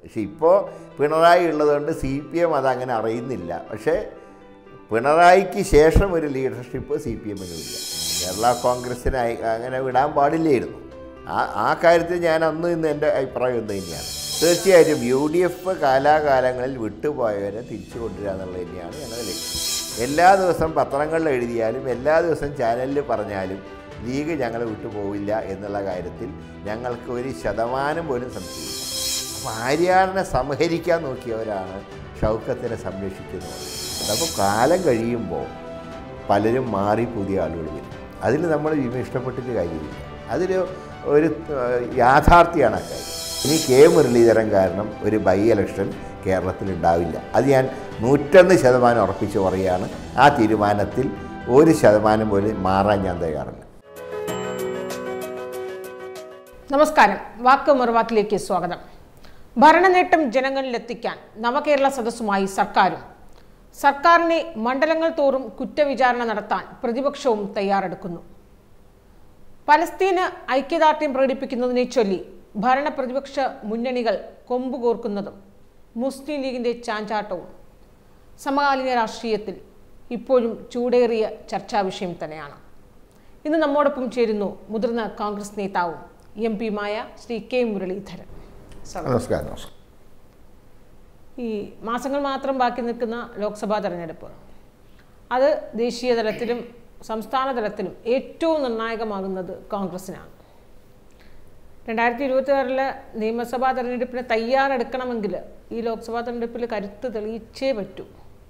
പക്ഷെ ഇപ്പോൾ പിണറായി ഉള്ളതുകൊണ്ട് സി പി എം അതങ്ങനെ അറിയുന്നില്ല പക്ഷേ പിണറായിക്ക് ശേഷം ഒരു ലീഡർഷിപ്പ് സി പി എമ്മിനുമില്ല കേരള കോൺഗ്രസ്സിന് അയ- അങ്ങനെ വിടാൻ പാടില്ലായിരുന്നു ആ ആ കാര്യത്തിൽ ഞാൻ അന്ന് ഇന്ന് എൻ്റെ അഭിപ്രായം ഒന്ന് തന്നെയാണ് തീർച്ചയായിട്ടും യു ഡി എഫ് കാലാകാലങ്ങളിൽ വിട്ടുപോയവരെ തിരിച്ചു കൊണ്ടുവരിക എന്നുള്ളത് തന്നെയാണ് ഞങ്ങളുടെ ലക്ഷ്യം എല്ലാ ദിവസം പത്രങ്ങളിൽ എഴുതിയാലും എല്ലാ ദിവസം ചാനലിൽ പറഞ്ഞാലും ലീഗ് ഞങ്ങളെ വിട്ടുപോവില്ല എന്നുള്ള കാര്യത്തിൽ ഞങ്ങൾക്ക് ഒരു ശതമാനം പോലും സംശയമില്ല അപ്പോൾ ആര്യാടിനെ സംഹരിക്കാൻ നോക്കിയവരാണ് ഷൗക്കത്തിനെ സംരക്ഷിക്കുന്നത് അപ്പോൾ കാലം കഴിയുമ്പോൾ പലരും മാറി പുതിയ ആളുകൾ വരും അതിൽ നമ്മൾ ഇവ ഇഷ്ടപ്പെട്ടിട്ട് കാര്യമില്ല അതിൽ ഒരു ഏഹ്, യാഥാർത്ഥ്യമാണ് ആ കാര്യം ഇനി കെ മുരളീധരൻ കാരണം ഒരു ബൈ ഇലക്ഷൻ കേരളത്തിൽ ഉണ്ടാവില്ല അത് ഞാൻ നൂറ്റൊന്ന് ശതമാനം ഉറപ്പിച്ച് പറയുകയാണ് ആ തീരുമാനത്തിൽ ഒരു ശതമാനം പോലും മാറാൻ ഞാൻ തയ്യാറില്ല നമസ്കാരം വാക്ക് മറുവാക്കിലേക്ക് സ്വാഗതം ഭരണനേട്ടം ജനങ്ങളിലെത്തിക്കാൻ നവകേരള സദസ്സുമായി സർക്കാരും സർക്കാരിനെ മണ്ഡലങ്ങൾ തോറും കുറ്റവിചാരണ നടത്താൻ പ്രതിപക്ഷവും തയ്യാറെടുക്കുന്നു പലസ്തീന് ഐക്യദാർഢ്യം പ്രകടിപ്പിക്കുന്നതിനെ ചൊല്ലി ഭരണ പ്രതിപക്ഷ മുന്നണികൾ കൊമ്പുകോർക്കുന്നതും മുസ്ലിം ലീഗിന്റെ ചാഞ്ചാട്ടവും സമകാലീന രാഷ്ട്രീയത്തിൽ ഇപ്പോഴും ചൂടേറിയ ചർച്ചാ വിഷയം തന്നെയാണ് ഇന്ന് നമ്മോടൊപ്പം ചേരുന്നു മുതിർന്ന കോൺഗ്രസ് നേതാവും എം പിയുമായ ശ്രീ കെ മുരളീധരൻ സ്വാഗതം. നമസ്കാരം നമസ്കാരം ഈ മാസങ്ങൾ മാത്രം ബാക്കി നിൽക്കുന്ന ലോക്സഭാ തെരഞ്ഞെടുപ്പ് അത് ദേശീയ തലത്തിലും സംസ്ഥാന തലത്തിലും ഏറ്റവും നിർണായകമാകുന്നത് കോൺഗ്രസിനാണ് രണ്ടായിരത്തി ഇരുപത്തി ആറിലെ നിയമസഭാ തെരഞ്ഞെടുപ്പിന് തയ്യാറെടുക്കണമെങ്കിൽ ഈ ലോക്സഭാ തെരഞ്ഞെടുപ്പിൽ കരുത്ത് തെളിയിച്ചേ പറ്റൂ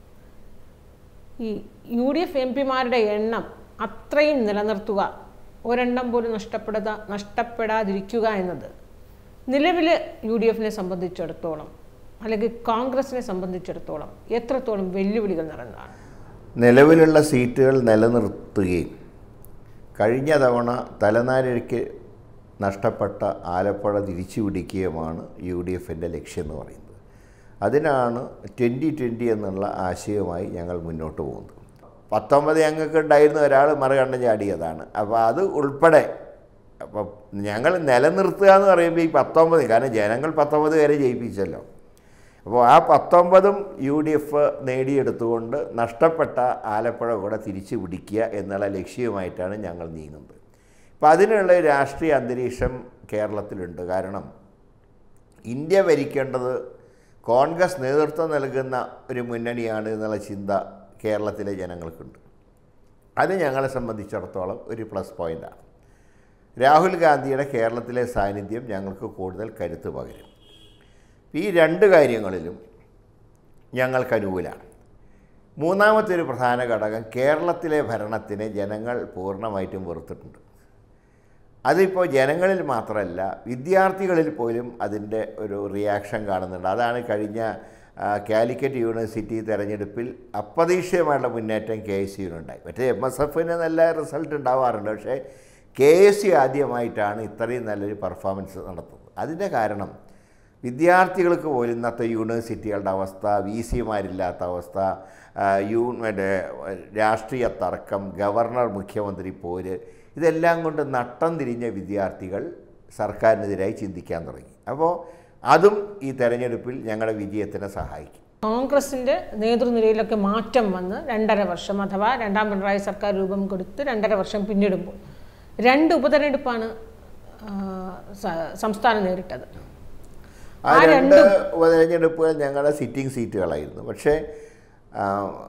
ഈ യു ഡി എഫ് എം പിമാരുടെ എണ്ണം അത്രയും നിലനിർത്തുക ഒരെണ്ണം പോലും നഷ്ടപ്പെടാ നഷ്ടപ്പെടാതിരിക്കുക എന്നത് നിലവിൽ യു ഡി എഫിനെ സംബന്ധിച്ചിടത്തോളം അല്ലെങ്കിൽ കോൺഗ്രസിനെ സംബന്ധിച്ചിടത്തോളം എത്രത്തോളം വെല്ലുവിളികൾ നിറഞ്ഞതാണ് നിലവിലുള്ള സീറ്റുകൾ നിലനിർത്തുകയും കഴിഞ്ഞ തവണ തലനാരിഴയ്ക്ക് നഷ്ടപ്പെട്ട ആലപ്പുഴ തിരിച്ചു പിടിക്കുകയുമാണ് യു ഡി എഫിൻ്റെ ലക്ഷ്യം എന്ന് പറയുന്നത് അതിനാണ് ട്വൻ്റി ട്വൻ്റി എന്നുള്ള ആശയവുമായി ഞങ്ങൾ മുന്നോട്ട് പോകുന്നത് പത്തൊമ്പത് ഞങ്ങൾക്ക് ഉണ്ടായിരുന്ന ഒരാൾ മറുകണ്ഠം ചാടിയതാണ് അപ്പോൾ അത് ഉൾപ്പെടെ അപ്പം ഞങ്ങൾ നിലനിർത്തുക എന്ന് പറയുമ്പോൾ ഈ പത്തൊമ്പത് കാരണം ജനങ്ങൾ പത്തൊമ്പത് പേരെ ജയിപ്പിച്ചല്ലോ അപ്പോൾ ആ പത്തൊമ്പതും യു ഡി എഫ് നേടിയെടുത്തുകൊണ്ട് നഷ്ടപ്പെട്ട ആലപ്പുഴ കൂടെ തിരിച്ചു പിടിക്കുക എന്നുള്ള ലക്ഷ്യവുമായിട്ടാണ് ഞങ്ങൾ നീങ്ങുന്നത് അപ്പോൾ അതിനുള്ള ഒരു രാഷ്ട്രീയ അന്തരീക്ഷം കേരളത്തിലുണ്ട് കാരണം ഇന്ത്യ ഭരിക്കേണ്ടത് കോൺഗ്രസ് നേതൃത്വം നൽകുന്ന ഒരു മുന്നണിയാണ് എന്നുള്ള ചിന്ത കേരളത്തിലെ ജനങ്ങൾക്കുണ്ട് അത് ഞങ്ങളെ സംബന്ധിച്ചിടത്തോളം ഒരു പ്ലസ് പോയിൻ്റാണ് രാഹുൽ ഗാന്ധിയുടെ കേരളത്തിലെ സാന്നിധ്യം ഞങ്ങൾക്ക് കൂടുതൽ കരുത്ത് പകരും ഈ രണ്ട് കാര്യങ്ങളിലും ഞങ്ങൾക്ക് അനുകൂലമാണ് മൂന്നാമത്തെ ഒരു പ്രധാന ഘടകം കേരളത്തിലെ ഭരണത്തിനെ ജനങ്ങൾ പൂർണ്ണമായിട്ടും വെറുത്തിട്ടുണ്ട് അതിപ്പോൾ ജനങ്ങളിൽ മാത്രമല്ല വിദ്യാർത്ഥികളിൽ പോലും അതിൻ്റെ ഒരു റിയാക്ഷൻ കാണുന്നുണ്ട് അതാണ് കഴിഞ്ഞ ആ, കാലിക്കറ്റ് യൂണിവേഴ്സിറ്റി തെരഞ്ഞെടുപ്പിൽ അപ്രതീക്ഷിതമായുള്ള മുന്നേറ്റം കെ എസ് യുവിനുണ്ടായി മറ്റേ എം എസ് എഫിന് നല്ല റിസൾട്ട് ഉണ്ടാവാറുണ്ട് പക്ഷേ കെ എസ് യു ആദ്യമായിട്ടാണ് ഇത്രയും നല്ലൊരു പെർഫോമൻസ് നടത്തുന്നത് അതിൻ്റെ കാരണം വിദ്യാർത്ഥികൾക്ക് പോലും ഇന്നത്തെ യൂണിവേഴ്സിറ്റികളുടെ അവസ്ഥ വി സിമാരില്ലാത്ത അവസ്ഥ ആ, യൂ മറ്റേ രാഷ്ട്രീയ തർക്കം ഗവർണർ മുഖ്യമന്ത്രി പോര് ഇതെല്ലാം കൊണ്ട് നട്ടം തിരിഞ്ഞ വിദ്യാർത്ഥികൾ സർക്കാരിനെതിരായി ചിന്തിക്കാൻ തുടങ്ങി അപ്പോൾ അതും ഈ തെരഞ്ഞെടുപ്പിൽ ഞങ്ങളുടെ വിജയത്തിനെ സഹായിക്കും കോൺഗ്രസിന്റെ നേതൃനിരയിലൊക്കെ മാറ്റം വന്ന് രണ്ടര വർഷം അഥവാ രണ്ടാം പിണറായി സർക്കാർ രൂപം കൊടുത്ത് രണ്ടര വർഷം പിന്നിടുമ്പോൾ രണ്ട് ഉപതെരഞ്ഞെടുപ്പാണ് ആ, സ- സംസ്ഥാനം നേരിട്ടത് ആ രണ്ട് ഉപതെരഞ്ഞെടുപ്പുകൾ ഞങ്ങളുടെ സിറ്റിംഗ് സീറ്റുകളായിരുന്നു പക്ഷേ ആ,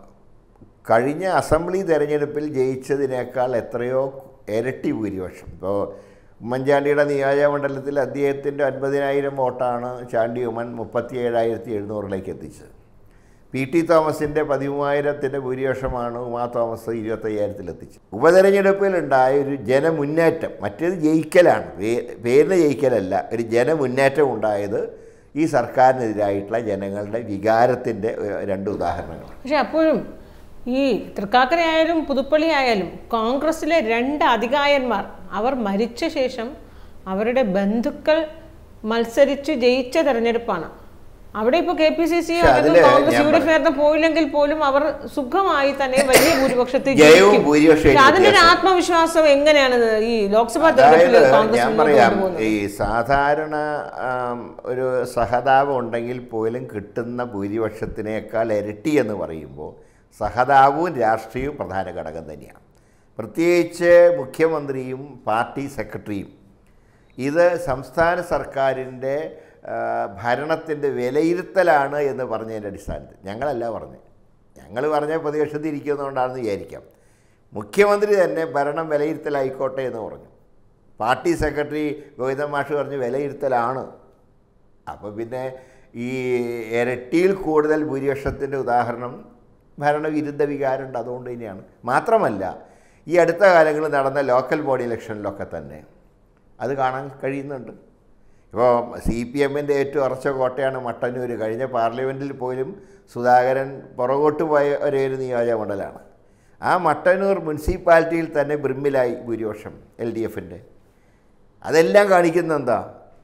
കഴിഞ്ഞ അസംബ്ലി തെരഞ്ഞെടുപ്പിൽ ജയിച്ചതിനേക്കാൾ എത്രയോ ഇരട്ടി ഭൂരിപക്ഷം ഇപ്പോൾ ഉമ്മൻചാണ്ടിയുടെ നിയോജകമണ്ഡലത്തിൽ അദ്ദേഹത്തിൻ്റെ അൻപതിനായിരം വോട്ടാണ് ചാണ്ടി ഉമ്മൻ മുപ്പത്തി ഏഴായിരത്തി എഴുന്നൂറിലേക്ക് എത്തിച്ചത് പി ടി തോമസിൻ്റെ പതിമൂവായിരത്തിൻ്റെ ഭൂരിപക്ഷമാണ് ഉമാ തോമസ് ഇരുപത്തയ്യായിരത്തിലെത്തിച്ചത് ഉപതെരഞ്ഞെടുപ്പിലുണ്ടായ ഒരു ജനമുന്നേറ്റം മറ്റേത് ജയിക്കലാണ് പേ- പേരിന് ജയിക്കലല്ല ഒരു ജനമുന്നേറ്റം ഉണ്ടായത് ഈ സർക്കാരിനെതിരായിട്ടുള്ള ജനങ്ങളുടെ വികാരത്തിൻ്റെ ഏഹ്, രണ്ട് ഉദാഹരണങ്ങളാണ് പക്ഷെ അപ്പോഴും ഈ തൃക്കാക്കര ആയാലും പുതുപ്പള്ളി ആയാലും കോൺഗ്രസിലെ രണ്ട് അധികായന്മാർ അവർ മരിച്ച ശേഷം അവരുടെ ബന്ധുക്കൾ മത്സരിച്ച് ജയിച്ച തെരഞ്ഞെടുപ്പാണ് അവിടെ ഇപ്പൊ കെ പി സി സി പക്ഷെ അതില് കോൺഗ്രസ് ഞാൻ യു ഡി എഫ് നേരത്തെ പോയില്ലെങ്കിൽ പോലും അവർ സുഖമായി തന്നെ വലിയ ഭൂരിപക്ഷത്തിൽ ജയവും ജയിക്കും. ഭൂരിപക്ഷവും പക്ഷെ അതിന്റെ ഒരു വ്യത്യാസം. ആത്മവിശ്വാസം എങ്ങനെയാണ് ഇത് ഈ ലോക്സഭാ അതായത് തെരഞ്ഞെടുപ്പിൽ കോൺഗ്രസ് ഞാൻ മുന്നോട്ട് പറയാം കൊണ്ടുപോകുന്നത് ഈ സാധാരണ ആം, ഒരു സഹതാപം ഉണ്ടെങ്കിൽ പോലും കിട്ടുന്ന ഭൂരിപക്ഷത്തിനേക്കാൾ ഇരട്ടി എന്ന് പറയുമ്പോൾ സഹതാപവും രാഷ്ട്രീയവും പ്രധാന ഘടകം തന്നെയാണ് പ്രത്യേകിച്ച് മുഖ്യമന്ത്രിയും പാർട്ടി സെക്രട്ടറിയും ഇത് സംസ്ഥാന സർക്കാരിൻ്റെ ഭരണത്തിൻ്റെ വിലയിരുത്തലാണ് എന്ന് പറഞ്ഞതിൻ്റെ അടിസ്ഥാനത്തിൽ ഞങ്ങളല്ല പറഞ്ഞത് ഞങ്ങൾ പറഞ്ഞ പ്രതിപക്ഷത്തിൽ ഇരിക്കുന്നതുകൊണ്ടാണെന്ന് വിചാരിക്കാം മുഖ്യമന്ത്രി തന്നെ ഭരണം വിലയിരുത്തലായിക്കോട്ടെ എന്ന് പറഞ്ഞു പാർട്ടി സെക്രട്ടറി ഗോവിന്ദൻ മാഷ് പറഞ്ഞു വിലയിരുത്തലാണ് അപ്പോൾ പിന്നെ ഈ ഇരട്ടിയിൽ കൂടുതൽ ഭൂരിപക്ഷത്തിൻ്റെ ഉദാഹരണം ഭരണവിരുദ്ധ വികാരമുണ്ട് അതുകൊണ്ട് തന്നെയാണ് മാത്രമല്ല ഈ അടുത്ത കാലങ്ങളിൽ നടന്ന ലോക്കൽ ബോഡി ഇലക്ഷനിലൊക്കെ തന്നെ അത് കാണാൻ കഴിയുന്നുണ്ട് ഇപ്പോൾ സി പി എമ്മിൻ്റെ ഏറ്റവും ഉറച്ച കോട്ടയാണ് മട്ടന്നൂർ കഴിഞ്ഞ പാർലമെൻറ്റിൽ പോലും സുധാകരൻ പുറകോട്ട് പോയ ഒരേ ഒരു നിയോജക മണ്ഡലമാണ് ആ മട്ടന്നൂർ മുനിസിപ്പാലിറ്റിയിൽ തന്നെ ബ്രിമ്മിലായി ഭൂരിപക്ഷം എൽ ഡി എഫിൻ്റെ അതെല്ലാം കാണിക്കുന്ന എന്താ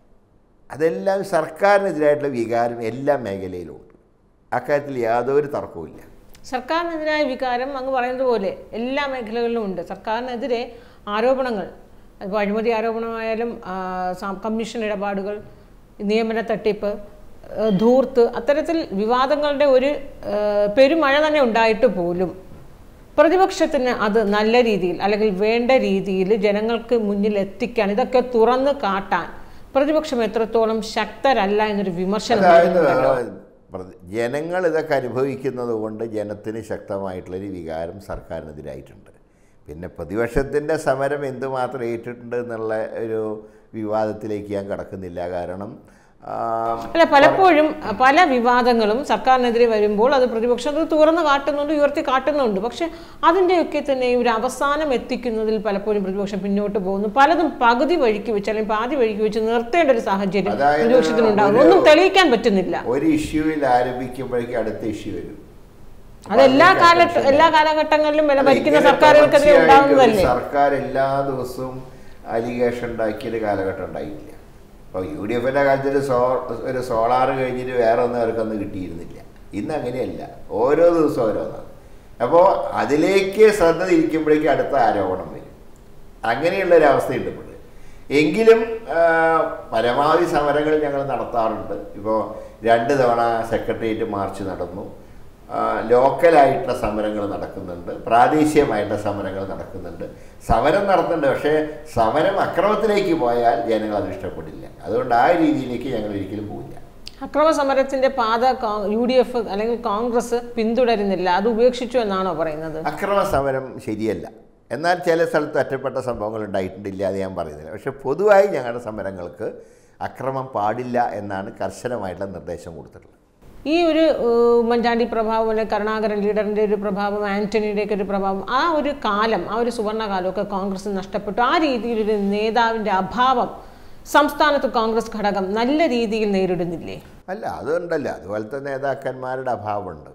അതെല്ലാം സർക്കാരിനെതിരായിട്ടുള്ള വികാരം എല്ലാ മേഖലയിലും ഉണ്ട് അക്കാര്യത്തിൽ യാതൊരു തർക്കവുമില്ല സർക്കാരിനെതിരായ വികാരം അങ്ങ് പറയുന്നത് പോലെ എല്ലാ മേഖലകളിലും ഉണ്ട് സർക്കാരിനെതിരെ ആരോപണങ്ങൾ അതിപ്പോൾ അഴിമതി ആരോപണമായാലും ആ, സാം- കമ്മീഷൻ ഇടപാടുകൾ നിയമന തട്ടിപ്പ് ആ, ധൂർത്ത് അത്തരത്തിൽ വിവാദങ്ങളുടെ ഒരു ആ, പെരുമഴ തന്നെ ഉണ്ടായിട്ട് പോലും പ്രതിപക്ഷത്തിന് അത് നല്ല രീതിയിൽ അല്ലെങ്കിൽ വേണ്ട രീതിയിൽ ജനങ്ങൾക്ക് മുന്നിൽ എത്തിക്കാൻ ഇതൊക്കെ തുറന്ന് കാട്ടാൻ പ്രതിപക്ഷം എത്രത്തോളം ശക്തരല്ല എന്നൊരു വിമർശനം അതായത് ഉയരുന്നുണ്ടല്ലോ. പ്രതി- ജനങ്ങൾ ഇതൊക്കെ അനുഭവിക്കുന്നത് കൊണ്ട് ജനത്തിന് ശക്തമായിട്ടുള്ളൊരു വികാരം സർക്കാരിനെതിരായിട്ടുണ്ട് പിന്നെ പ്രതിപക്ഷത്തിൻ്റെ സമരം എന്തുമാത്രം ഏറ്റിട്ടുണ്ട് എന്നുള്ള ഒരു വിവാദത്തിലേക്ക് ഞാൻ കടക്കുന്നില്ല കാരണം ആ, അല്ല പലപ്പോഴും പല വിവാദങ്ങളും സർക്കാരിനെതിരെ വരുമ്പോൾ അത് പ്രതിപക്ഷം അത് തുറന്ന് കാട്ടുന്നുണ്ട് ഉയർത്തി കാട്ടുന്നുണ്ട് പക്ഷെ അതിൻ്റെയൊക്കെ തന്നെ ഒരു അവസാനം എത്തിക്കുന്നതിൽ പലപ്പോഴും പ്രതിപക്ഷം പിന്നോട്ട് പോകുന്നു പലതും പകുതി വഴിക്ക് വെച്ച് അല്ലെങ്കിൽ പാതി വഴിക്ക് വെച്ച് നിർത്തേണ്ട ഒരു സാഹചര്യം അതായത് പ്രതിപക്ഷത്തിനുണ്ടാകും ഒരു- ഒന്നും തെളിയിക്കാൻ പറ്റുന്നില്ല ഒരു ഇഷ്യൂവിൽ ആരംഭിക്കുമ്പോഴേക്കും അടുത്ത ഇഷ്യൂ വരും അത് എല്ലാ കാല എല്ലാ കാലഘട്ടങ്ങളിലും വില ഭരിക്കുന്ന സർക്കാരുകൾക്കെതിരെ തുടർച്ചയായിട്ട് ഒരു ഉണ്ടാകുന്നതല്ലേ സർക്കാർ എല്ലാ ദിവസവും അലിഗേഷൻ ഉണ്ടാക്കിയൊരു കാലഘട്ടം ഉണ്ടായിട്ടില്ല അപ്പോൾ യു ഡി എഫിൻ്റെ കാലത്ത് ഒരു സോ ഒരു സോളാർ കഴിഞ്ഞിട്ട് വേറെ ഒന്നും അവർക്കൊന്നും കിട്ടിയിരുന്നില്ല ഇന്ന് അങ്ങനെയല്ല ഓരോ ദിവസവും ഓരോന്നാണ് അപ്പോൾ അതിലേക്ക് ശ്രദ്ധ തിരിക്കുമ്പോഴേക്കും അടുത്ത ആരോപണം വരും അങ്ങനെയുള്ള ഒരു അവസ്ഥയുണ്ട് ഇപ്പോൾ എങ്കിലും ആ, പരമാവധി സമരങ്ങൾ ഞങ്ങൾ നടത്താറുണ്ട് ഇപ്പോൾ രണ്ട് തവണ സെക്രട്ടേറിയറ്റ് മാർച്ച് നടന്നു ആ, ലോക്കലായിട്ടുള്ള സമരങ്ങൾ നടക്കുന്നുണ്ട് പ്രാദേശികമായിട്ടുള്ള സമരങ്ങൾ നടക്കുന്നുണ്ട് സമരം നടത്തുന്നുണ്ട് പക്ഷേ സമരം അക്രമത്തിലേക്ക് പോയാൽ ജനങ്ങൾ അത് ഇഷ്ടപ്പെടില്ല അതുകൊണ്ട് ആ രീതിയിലേക്ക് ഞങ്ങൾ ഒരിക്കലും പോവില്ല അക്രമ സമരത്തിന്റെ പാത യു ഡി എഫ് അല്ലെങ്കിൽ കോൺഗ്രസ് പിന്തുടരുന്നില്ല അത് ഉപേക്ഷിച്ചു എന്നാണോ പറയുന്നത് അക്രമ സമരം ശരിയല്ല എന്നാൽ ചില സ്ഥലത്ത് ഒറ്റപ്പെട്ട സംഭവങ്ങൾ ഉണ്ടായിട്ടുണ്ടില്ല എന്ന് ഞാൻ പറയുന്നില്ല പക്ഷേ പൊതുവായി ഞങ്ങളുടെ സമരങ്ങൾക്ക് അക്രമം പാടില്ല എന്നാണ് കർശനമായിട്ടുള്ള നിർദ്ദേശം കൊടുത്തിട്ടുള്ളത് ഈ ഒരു ഏഹ്, ഉമ്മൻചാണ്ടി പ്രഭാവം അല്ലെങ്കിൽ കരുണാകരൻ ലീഡറിന്റെ ഒരു പ്രഭാവം ആന്റണിയുടെയൊക്കെ ഒരു പ്രഭാവം ആ ഒരു കാലം ആ ഒരു സുവർണകാലമൊക്കെ കോൺഗ്രസ് നഷ്ടപ്പെട്ടു ആ രീതിയിലൊരു നേതാവിന്റെ അഭാവം സംസ്ഥാനത്ത് കോൺഗ്രസ് ഘടകം നല്ല രീതിയിൽ നേരിടുന്നില്ലേ അല്ല അതുണ്ടല്ല അതുപോലത്തെ നേതാക്കന്മാരുടെ അഭാവമുണ്ട്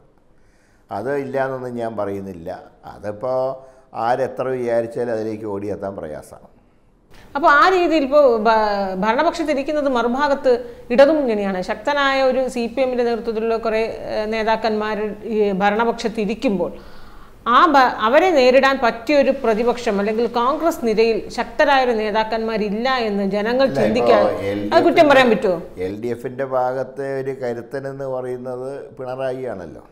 അത് ഇല്ല എന്നൊന്നും ഞാൻ പറയുന്നില്ല അതിപ്പോൾ ആരെത്ര വിചാരിച്ചാലും അതിലേക്ക് ഓടിയെത്താൻ പ്രയാസമാണ് അപ്പോൾ ആ രീതിയിൽ ഇപ്പോൾ ഭരണപക്ഷത്തിരിക്കുന്നത് മറുഭാഗത്ത് ഇടതുമുന്നണിയാണ് ശക്തനായ ഒരു സി പി എമ്മിൻ്റെ നേതൃത്വത്തിലുള്ള കുറേ ഏഹ്, നേതാക്കന്മാർ ഈ ഭരണപക്ഷത്തിരിക്കുമ്പോൾ ആ ഭ- അവരെ നേരിടാൻ പറ്റിയൊരു പ്രതിപക്ഷം അല്ലെങ്കിൽ കോൺഗ്രസ് നിരയിൽ ശക്തരായ ഒരു നേതാക്കന്മാരില്ല എന്ന് ജനങ്ങൾ അല്ല, ചിന്തിക്കാൻ ഇപ്പോ എൽ ഡി അത് കുറ്റം പറയാൻ പറ്റുമോ എൽ ഡി എഫിൻ്റെ ഭാഗത്തെ ഒരു കരുത്തനെന്ന് പറയുന്നത് പിണറായി ആണല്ലോ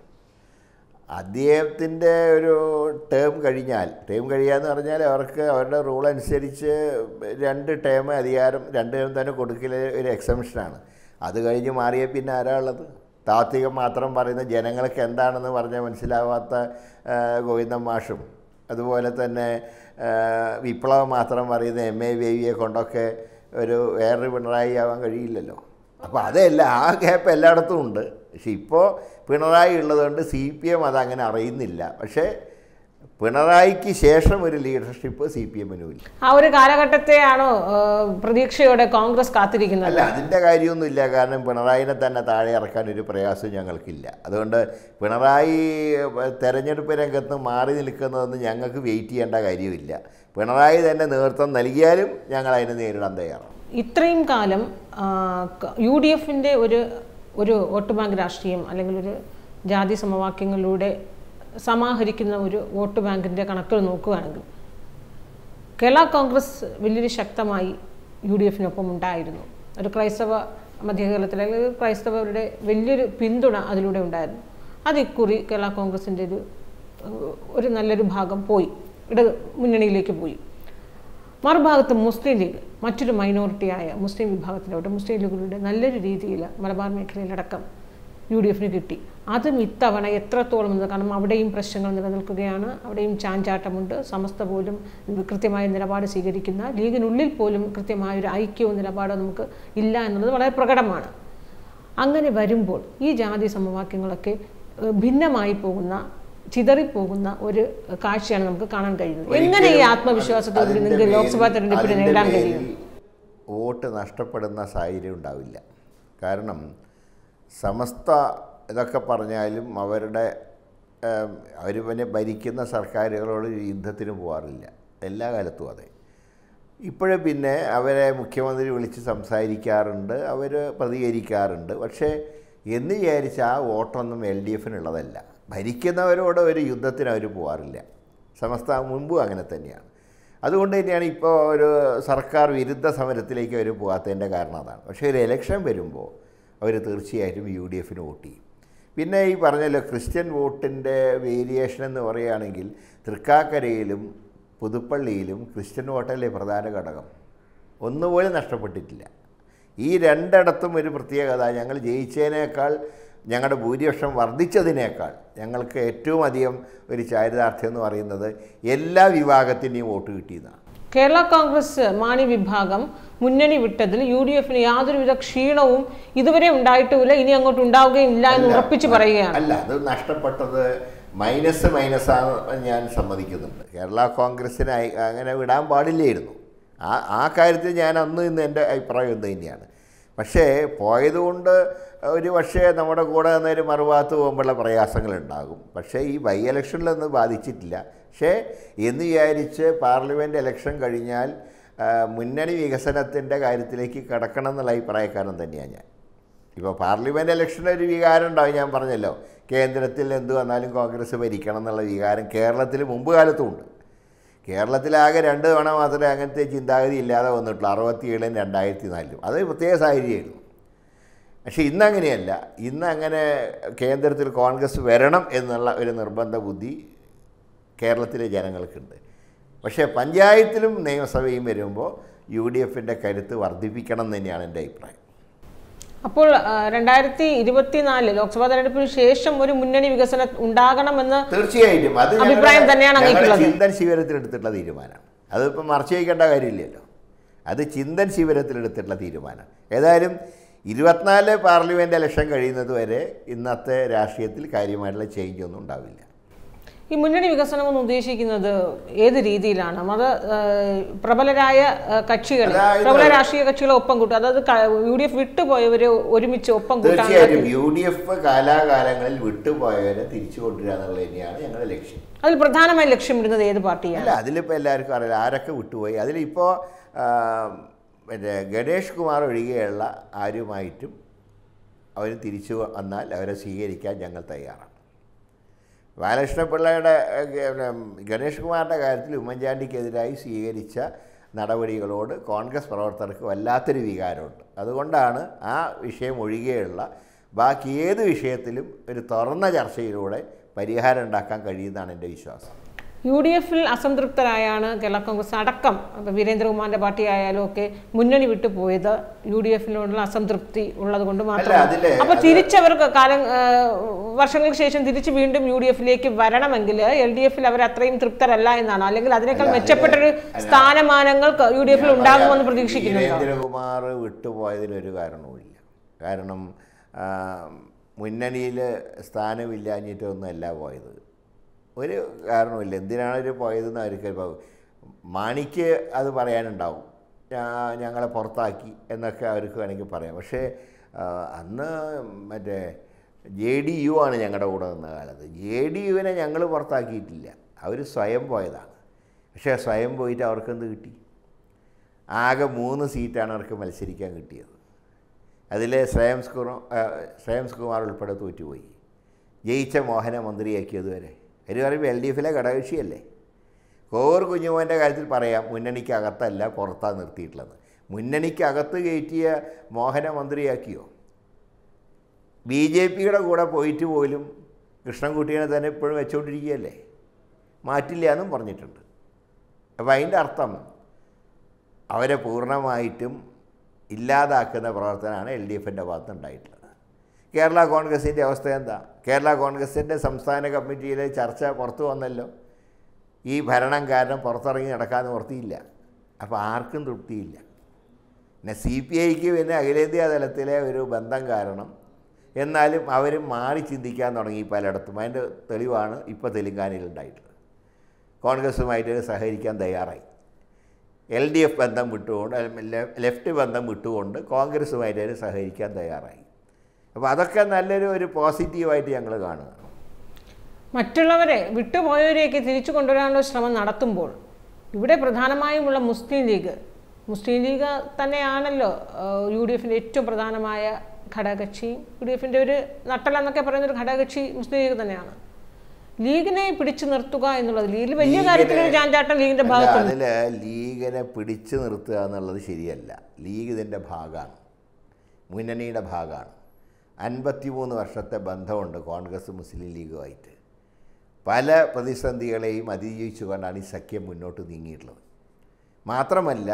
അദ്ദേഹത്തിൻ്റെ ഒരു ടേം കഴിഞ്ഞാൽ ടേം കഴിയാന്ന് പറഞ്ഞാൽ അവർക്ക് അവരുടെ റൂൾ അനുസരിച്ച് രണ്ട് ടേം അധികാരം രണ്ട് ടേം തന്നെ കൊടുക്കൽ ഒരു എക്സംഷനാണ് അത് കഴിഞ്ഞ് മാറിയ പിന്നെ ആരാ ഉള്ളത് താത്വികം മാത്രം പറയുന്ന ജനങ്ങൾക്ക് എന്താണെന്ന് പറഞ്ഞാൽ മനസ്സിലാവാത്ത ആ, ഗോവിന്ദൻ മാഷും അതുപോലെ തന്നെ ആ, വിപ്ലവം മാത്രം പറയുന്ന എം എ ബേബിയെ കൊണ്ടൊക്കെ ഒരു വേറൊരു പിണറായി ആവാൻ കഴിയില്ലല്ലോ അപ്പോൾ അതല്ല ആ ഗ്യാപ്പ് എല്ലായിടത്തും ഉണ്ട് പക്ഷെ ഇപ്പോൾ പിണറായി ഉള്ളതുകൊണ്ട് സി പി എം അതങ്ങനെ അറിയുന്നില്ല പക്ഷേ പിണറായിക്ക് ശേഷം ഒരു ലീഡർഷിപ്പ് സി പി എമ്മിനും ഇല്ല ആ ഒരു കാലഘട്ടത്തെയാണോ ഏഹ്, പ്രതീക്ഷയോടെ കോൺഗ്രസ് കാത്തിരിക്കുന്നത് അല്ല അതിൻ്റെ കാര്യമൊന്നുമില്ല കാരണം പിണറായിനെ തന്നെ താഴെ ഇറക്കാൻ ഒരു പ്രയാസവും ഞങ്ങൾക്കില്ല അതുകൊണ്ട് പിണറായി തെരഞ്ഞെടുപ്പ് രംഗത്ത് മാറി നിൽക്കുന്നതൊന്നും ഞങ്ങൾക്ക് വെയിറ്റ് ചെയ്യേണ്ട കാര്യമില്ല പിണറായി തന്നെ നേതൃത്വം നൽകിയാലും ഞങ്ങൾ അതിനെ നേരിടാൻ തയ്യാറാണ് ഇത്രയും കാലം യു ഡി എഫിൻ്റെ ഒരു ഒരു വോട്ട് ബാങ്ക് രാഷ്ട്രീയം അല്ലെങ്കിൽ ഒരു ജാതി സമവാക്യങ്ങളിലൂടെ സമാഹരിക്കുന്ന ഒരു വോട്ട് ബാങ്കിൻ്റെ കണക്കുകൾ നോക്കുകയാണെങ്കിൽ കേരള കോൺഗ്രസ് വലിയൊരു ശക്തമായി യു ഡി എഫിനൊപ്പം ഉണ്ടായിരുന്നു ഒരു ക്രൈസ്തവ മധ്യകേരളത്തിൽ അല്ലെങ്കിൽ ക്രൈസ്തവരുടെ വലിയൊരു പിന്തുണ അതിലൂടെ ഉണ്ടായിരുന്നു അത് ഇക്കുറി കേരള കോൺഗ്രസിൻ്റെ ഒരു ഏഹ്, ഒരു നല്ലൊരു ഭാഗം പോയി ഇട മുന്നണിയിലേക്ക് പോയി മറുഭാഗത്ത് മുസ്ലിം ലീഗ് മറ്റൊരു മൈനോറിറ്റിയായ മുസ്ലിം വിഭാഗത്തിലോട്ട് മുസ്ലിം ലീഗുകളുടെ നല്ലൊരു രീതിയിൽ മലബാർ മേഖലയിലടക്കം യു ഡി എഫിന് കിട്ടി അതും ഇത്തവണ എത്രത്തോളം എന്ന് കാരണം അവിടെയും പ്രശ്നങ്ങൾ നിലനിൽക്കുകയാണ് അവിടെയും ചാഞ്ചാട്ടമുണ്ട് സമസ്ത പോലും കൃത്യമായ നിലപാട് സ്വീകരിക്കുന്ന ലീഗിനുള്ളിൽ പോലും കൃത്യമായൊരു ഐക്യവും നിലപാടോ നമുക്ക് ഇല്ല എന്നുള്ളത് വളരെ പ്രകടമാണ് അങ്ങനെ വരുമ്പോൾ ഈ ജാതി സമവാക്യങ്ങളൊക്കെ ഏഹ്, ഭിന്നമായി പോകുന്ന ചിതറിപ്പോകുന്ന ഒരു കാഴ്ചയാണ് നമുക്ക് കാണാൻ കഴിയുന്നത് എങ്ങനെ ഈ ഒരിക്കലും ആത്മവിശ്വാസത്തോടുകൂടി അതിന്റെ നിങ്ങൾക്ക് ലോക്സഭാ പേരിൽ- തെരഞ്ഞെടുപ്പിനെ അതിന്റെ നേരിടാൻ പേരിൽ കഴിയും വോട്ട് നഷ്ടപ്പെടുന്ന സാഹചര്യം ഉണ്ടാവില്ല കാരണം സമസ്ത ഇതൊക്കെ പറഞ്ഞാലും അവരുടെ അവർ പിന്നെ ഭരിക്കുന്ന സർക്കാരുകളോട് യുദ്ധത്തിന് പോകാറില്ല എല്ലാ കാലത്തും അതെ ഇപ്പോഴേ പിന്നെ അവരെ മുഖ്യമന്ത്രി വിളിച്ച് സംസാരിക്കാറുണ്ട് അവർ പ്രതികരിക്കാറുണ്ട് പക്ഷേ എന്ന് വിചാരിച്ച ആ വോട്ടൊന്നും എൽ ഡി എഫിനുള്ളതല്ല ഭരിക്കുന്നവരോട് ഒരു യുദ്ധത്തിന് അവർ പോകാറില്ല സമസ്ത മുൻപും അങ്ങനെ തന്നെയാണ് അതുകൊണ്ട് തന്നെയാണ് ഇപ്പോൾ ഒരു സർക്കാർ വിരുദ്ധ സമരത്തിലേക്ക് അവർ പോകാത്തതിൻ്റെ കാരണം അതാണ് പക്ഷേ ഒരു ഇലക്ഷൻ വരുമ്പോൾ അവർ തീർച്ചയായിട്ടും യു ഡി എഫിന് വോട്ട് ചെയ്യും പിന്നെ ഈ പറഞ്ഞല്ലോ ക്രിസ്ത്യൻ വോട്ടിൻ്റെ വേരിയേഷൻ എന്ന് പറയുകയാണെങ്കിൽ തൃക്കാക്കരയിലും പുതുപ്പള്ളിയിലും ക്രിസ്ത്യൻ വോട്ടല്ലേ പ്രധാന ഘടകം ഒന്നുപോലും നഷ്ടപ്പെട്ടിട്ടില്ല ഈ രണ്ടിടത്തും ഒരു പ്രത്യേകത ഞങ്ങൾ ജയിച്ചതിനേക്കാൾ ഞങ്ങളുടെ ഭൂരിപക്ഷം വർദ്ധിച്ചതിനേക്കാൾ ഞങ്ങൾക്ക് ഏറ്റവും അധികം ഒരു ചാരിതാർത്ഥ്യം എന്ന് പറയുന്നത് എല്ലാ വിഭാഗത്തിൻ്റെയും വോട്ട് കിട്ടിയതാണ് കേരള കോൺഗ്രസ് മാണി വിഭാഗം മുന്നണി വിട്ടതിൽ യു ഡി എഫിന് യാതൊരുവിധ ക്ഷീണവും ഇതുവരെ ഉണ്ടായിട്ടുമില്ല ഇനി അങ്ങോട്ട് ഉണ്ടാവുകയും ഇല്ല എന്ന് ഉറപ്പിച്ചു പറയുകയാണ് അല്ല അത് നഷ്ടപ്പെട്ടത് മൈനസ് മൈനസാണ് ഞാൻ സമ്മതിക്കുന്നുണ്ട് കേരള കോൺഗ്രസ്സിന് അയ- അങ്ങനെ വിടാൻ പാടില്ലായിരുന്നു ആ ആ കാര്യത്തിൽ ഞാൻ അന്ന് ഇന്ന് എൻ്റെ അഭിപ്രായം ഇത് തന്നെയാണ് പക്ഷേ പോയതുകൊണ്ട് ഒരു പക്ഷേ നമ്മുടെ കൂടെ നിന്നൊരു മറുഭാഗത്ത് പോകുമ്പോഴുള്ള പ്രയാസങ്ങളുണ്ടാകും പക്ഷേ ഈ ബൈ ഇലക്ഷനിലൊന്നും ബാധിച്ചിട്ടില്ല പക്ഷേ എന്ന് വിചാരിച്ച് പാർലമെൻറ്റ് ഇലക്ഷൻ കഴിഞ്ഞാൽ ആ, മുന്നണി വികസനത്തിൻ്റെ കാര്യത്തിലേക്ക് കടക്കണം എന്നുള്ള അഭിപ്രായക്കാരൻ തന്നെയാണ് ഞാൻ ഇപ്പോൾ പാർലമെൻറ്റ് ഇലക്ഷൻ്റെ ഒരു വികാരം ഉണ്ടാവും ഞാൻ പറഞ്ഞല്ലോ കേന്ദ്രത്തിൽ എന്ത് വന്നാലും കോൺഗ്രസ് ഭരിക്കണം എന്നുള്ള വികാരം കേരളത്തിൽ മുമ്പ് കാലത്തും ഉണ്ട് കേരളത്തിലാകെ രണ്ട് തവണ മാത്രമേ അങ്ങനത്തെ ചിന്താഗതി ഇല്ലാതെ വന്നിട്ടുള്ളൂ അറുപത്തിയേഴിലും രണ്ടായിരത്തി നാലിലും അത് പ്രത്യേക സാഹചര്യമായിരുന്നു പക്ഷേ ഇന്നങ്ങനെയല്ല ഇന്ന് അങ്ങനെ കേന്ദ്രത്തിൽ കോൺഗ്രസ് വരണം എന്നുള്ള ഒരു നിർബന്ധ ബുദ്ധി കേരളത്തിലെ ജനങ്ങൾക്കുണ്ട് പക്ഷേ പഞ്ചായത്തിലും നിയമസഭയും വരുമ്പോൾ യു ഡി എഫിൻ്റെ കരുത്ത് വർദ്ധിപ്പിക്കണം എന്ന് തന്നെയാണ് എൻ്റെ അഭിപ്രായം അപ്പോൾ ആ, രണ്ടായിരത്തി ഇരുപത്തിനാല് ലോക്സഭാ തെരഞ്ഞെടുപ്പിന് ശേഷം ഒരു മുന്നണി വികസനം ഉണ്ടാകണമെന്ന് തീർച്ചയായിട്ടും അത് ഞങ്ങളുടെ- അഭിപ്രായം തന്നെയാണ് ഞങ്ങളുടെ അങ്ങേക്കുള്ളത്. ചിന്തൻ ശിബിരത്തിൽ എടുത്തിട്ടുള്ള തീരുമാനമാണ് അതിപ്പോൾ മറച്ചു വയ്ക്കേണ്ട കാര്യമില്ലല്ലോ അത് ചിന്തൻ ശിബിരത്തിൽ എടുത്തിട്ടുള്ള തീരുമാനമാണ് ഏതായാലും ഇരുപത്തിനാല് പാർലമെൻറ്റ് ഇലക്ഷൻ കഴിയുന്നത് വരെ ഇന്നത്തെ രാഷ്ട്രീയത്തിൽ കാര്യമായിട്ടുള്ള ചേഞ്ച് ഒന്നും ഉണ്ടാവില്ല ഈ മുന്നണി വികസനം എന്ന് ഉദ്ദേശിക്കുന്നത് ഏത് രീതിയിലാണ് അത് ആ, പ്രബലരായ ആ, കക്ഷികൾ അതായത് പ്രബല രാഷ്ട്രീയ കക്ഷികളെ ഒപ്പം കൂട്ടുക അതായത് യു ഡി എഫ് വിട്ടുപോയവരെ ഒരുമിച്ച് ഒപ്പം കൂട്ടാൻ തീർച്ചയായിട്ടും യു ഡി എഫ് കാലാകാലങ്ങളിൽ വിട്ടുപോയവരെ തിരിച്ചു കൊണ്ടുവരിക എന്നുള്ളത് തന്നെയാണ് ഞങ്ങളുടെ ലക്ഷ്യം അതിൽ പ്രധാനമായി ലക്ഷ്യമിടുന്നത് ഏത് പാർട്ടിയാണ് അല്ല അതിലിപ്പോൾ എല്ലാവർക്കും അറിയില്ല ആരൊക്കെ വിട്ടുപോയി അതിലിപ്പോൾ മറ്റേ ഗണേഷ് കുമാർ ഒഴികെയുള്ള ആരുമായിട്ടും അവർ തിരിച്ചു വന്നാൽ അവരെ സ്വീകരിക്കാൻ ഞങ്ങൾ തയ്യാറാണ് ബാലകൃഷ്ണപിള്ളയുടെ ഏഹ്, പിന്നെ, ഗണേഷ് കുമാറിൻ്റെ കാര്യത്തിൽ ഉമ്മൻചാണ്ടിക്കെതിരായി സ്വീകരിച്ച നടപടികളോട് കോൺഗ്രസ് പ്രവർത്തകർക്ക് വല്ലാത്തൊരു വികാരമുണ്ട് അതുകൊണ്ടാണ് ആ വിഷയം ഒഴികെയുള്ള ബാക്കി ഏത് വിഷയത്തിലും ഒരു തുറന്ന ചർച്ചയിലൂടെ പരിഹാരം ഉണ്ടാക്കാൻ കഴിയുമെന്നാണ് എൻ്റെ വിശ്വാസം യു ഡി എഫിൽ അസംതൃപ്തരായാണ് കേരള കോൺഗ്രസ് അടക്കം ഇപ്പൊ വീരേന്ദ്രകുമാറിന്റെ പാർട്ടി ആയാലും ഒക്കെ മുന്നണി വിട്ടു പോയത് യു ഡി എഫിനോടുള്ള അസംതൃപ്തി ഉള്ളത് കൊണ്ട് അതിലെ- മാത്രമാണ് അപ്പൊ തിരിച്ചവർക്ക് കാലം ആ, വർഷങ്ങൾക്ക് ശേഷം തിരിച്ച് വീണ്ടും യു ഡി എഫിലേക്ക് വരണമെങ്കിൽ എൽ ഡി എഫിൽ അവർ അത്രയും തൃപ്തരല്ല എന്നാണ് അല്ലെങ്കിൽ അതിനേക്കാൾ അല്ല, മെച്ചപ്പെട്ടൊരു അല്ല. സ്ഥാനമാനങ്ങൾ യു ഡി എഫിൽ ഞാൻ ഉണ്ടാകുമെന്ന് പറയാം, പ്രതീക്ഷിക്കുന്നുണ്ടോ വീരേന്ദ്രകുമാർ വിട്ടുപോയതിനൊരു കാരണവുമില്ല കാരണം മുന്നണിയിൽ സ്ഥാനമില്ലാഞ്ഞിട്ടൊന്നുമല്ല പോയത് ഒരു കാരണമില്ല എന്തിനാണ് അവർ പോയതെന്ന് അവർക്ക് ഇപ്പോൾ മാണിക്ക് അത് പറയാനുണ്ടാവും ഞാ- ഞങ്ങളെ പുറത്താക്കി എന്നൊക്കെ അവർക്ക് വേണമെങ്കിൽ പറയാം പക്ഷേ ആ, അന്ന് മറ്റേ ജെ ഡി യു ആണ് ഞങ്ങളുടെ കൂടെ നിന്ന കാലത്ത് ജെ ഡി യുവിനെ ഞങ്ങൾ പുറത്താക്കിയിട്ടില്ല അവർ സ്വയം പോയതാണ് പക്ഷേ സ്വയം പോയിട്ട് അവർക്കെന്ത് കിട്ടി ആകെ മൂന്ന് സീറ്റാണ് അവർക്ക് മത്സരിക്കാൻ കിട്ടിയത് അതിൽ ശ്രേയംസ് കുമാർ ശ്രേയംസ് കുമാർ ഉൾപ്പെടെ തോറ്റുപോയി ജയിച്ച മോഹനെ മന്ത്രിയാക്കിയത് വരെ അവർ പറയുമ്പോൾ എൽ ഡി എഫിലെ ഘടകകക്ഷിയല്ലേ കോവൂർ കുഞ്ഞുമോൻ്റെ കാര്യത്തിൽ പറയാം മുന്നണിക്കകത്തല്ല പുറത്താണ് നിർത്തിയിട്ടുള്ളത് മുന്നണിക്കകത്ത് കയറ്റിയ മോഹനെ മന്ത്രിയാക്കിയോ ബി ജെ പിയുടെ കൂടെ പോയിട്ട് പോലും കൃഷ്ണൻകുട്ടിയെ തന്നെ ഇപ്പോഴും വെച്ചുകൊണ്ടിരിക്കുകയല്ലേ മാറ്റില്ല എന്നും പറഞ്ഞിട്ടുണ്ട് അപ്പോൾ അതിൻ്റെ അർത്ഥം അവരെ പൂർണ്ണമായിട്ടും ഇല്ലാതാക്കുന്ന പ്രവർത്തനമാണ് എൽ ഡി എഫിൻ്റെ ഭാഗത്ത് ഉണ്ടായിട്ടുള്ളത് കേരള കോൺഗ്രസിൻ്റെ അവസ്ഥ എന്താ കേരള കോൺഗ്രസിൻ്റെ സംസ്ഥാന കമ്മിറ്റിയിലെ ചർച്ച പുറത്തു വന്നല്ലോ ഈ ഭരണം കാരണം പുറത്തിറങ്ങി നടക്കാൻ നിവർത്തിയില്ല അപ്പോൾ ആർക്കും തൃപ്തിയില്ല പിന്നെ സി പി ഐക്ക് പിന്നെ അഖിലേന്ത്യാ തലത്തിലെ ഒരു ബന്ധം കാരണം എന്നാലും അവർ മാറി ചിന്തിക്കാൻ തുടങ്ങി പലയിടത്തും അതിൻ്റെ തെളിവാണ് ഇപ്പോൾ തെലുങ്കാനയിൽ ഉണ്ടായിട്ടുള്ളത് കോൺഗ്രസുമായിട്ട് സഹകരിക്കാൻ തയ്യാറായി എൽ ഡി എഫ് ബന്ധം വിട്ടുകൊണ്ട് ലെ- ലെഫ്റ്റ് ബന്ധം വിട്ടുകൊണ്ട് കോൺഗ്രസുമായിട്ട് അവർ സഹകരിക്കാൻ തയ്യാറായി അപ്പോൾ അതൊക്കെ നല്ലൊരു ഒരു പോസിറ്റീവായിട്ട് ഞങ്ങൾ കാണുക മറ്റുള്ളവരെ വിട്ടുപോയവരെയൊക്കെ തിരിച്ചു കൊണ്ടുവരാനുള്ള ശ്രമം നടത്തുമ്പോൾ ഇവിടെ പ്രധാനമായുമുള്ള മുസ്ലിം ലീഗ് മുസ്ലിം ലീഗ് തന്നെയാണല്ലോ യു ഡി എഫിൻ്റെ ഏറ്റവും പ്രധാനമായ ഘടകകക്ഷി യു ഡി എഫിൻ്റെ ഒരു നട്ടലെന്നൊക്കെ പറയുന്ന ഒരു ഘടകകക്ഷി മുസ്ലിം ലീഗ് തന്നെയാണ് ലീഗിനെ പിടിച്ചു നിർത്തുക എന്നുള്ളത് ലീഗിൽ വലിയ കാര്യത്തിലൊരു ചാഞ്ചാട്ടം ലീഗിന്റെ ഭാഗത്തുണ്ട് അതിൽ ലീഗിനെ പിടിച്ചു നിർത്തുക എന്നുള്ളത് ശരിയല്ല ലീഗ് ഇതിൻ്റെ ഭാഗമാണ് മുന്നണിയുടെ ഭാഗമാണ് അൻപത്തിമൂന്ന് വർഷത്തെ ബന്ധമുണ്ട് കോൺഗ്രസ് മുസ്ലിം ലീഗുമായിട്ട് പല പ്രതിസന്ധികളെയും അതിജീവിച്ചുകൊണ്ടാണ് ഈ സഖ്യം മുന്നോട്ട് നീങ്ങിയിട്ടുള്ളത് മാത്രമല്ല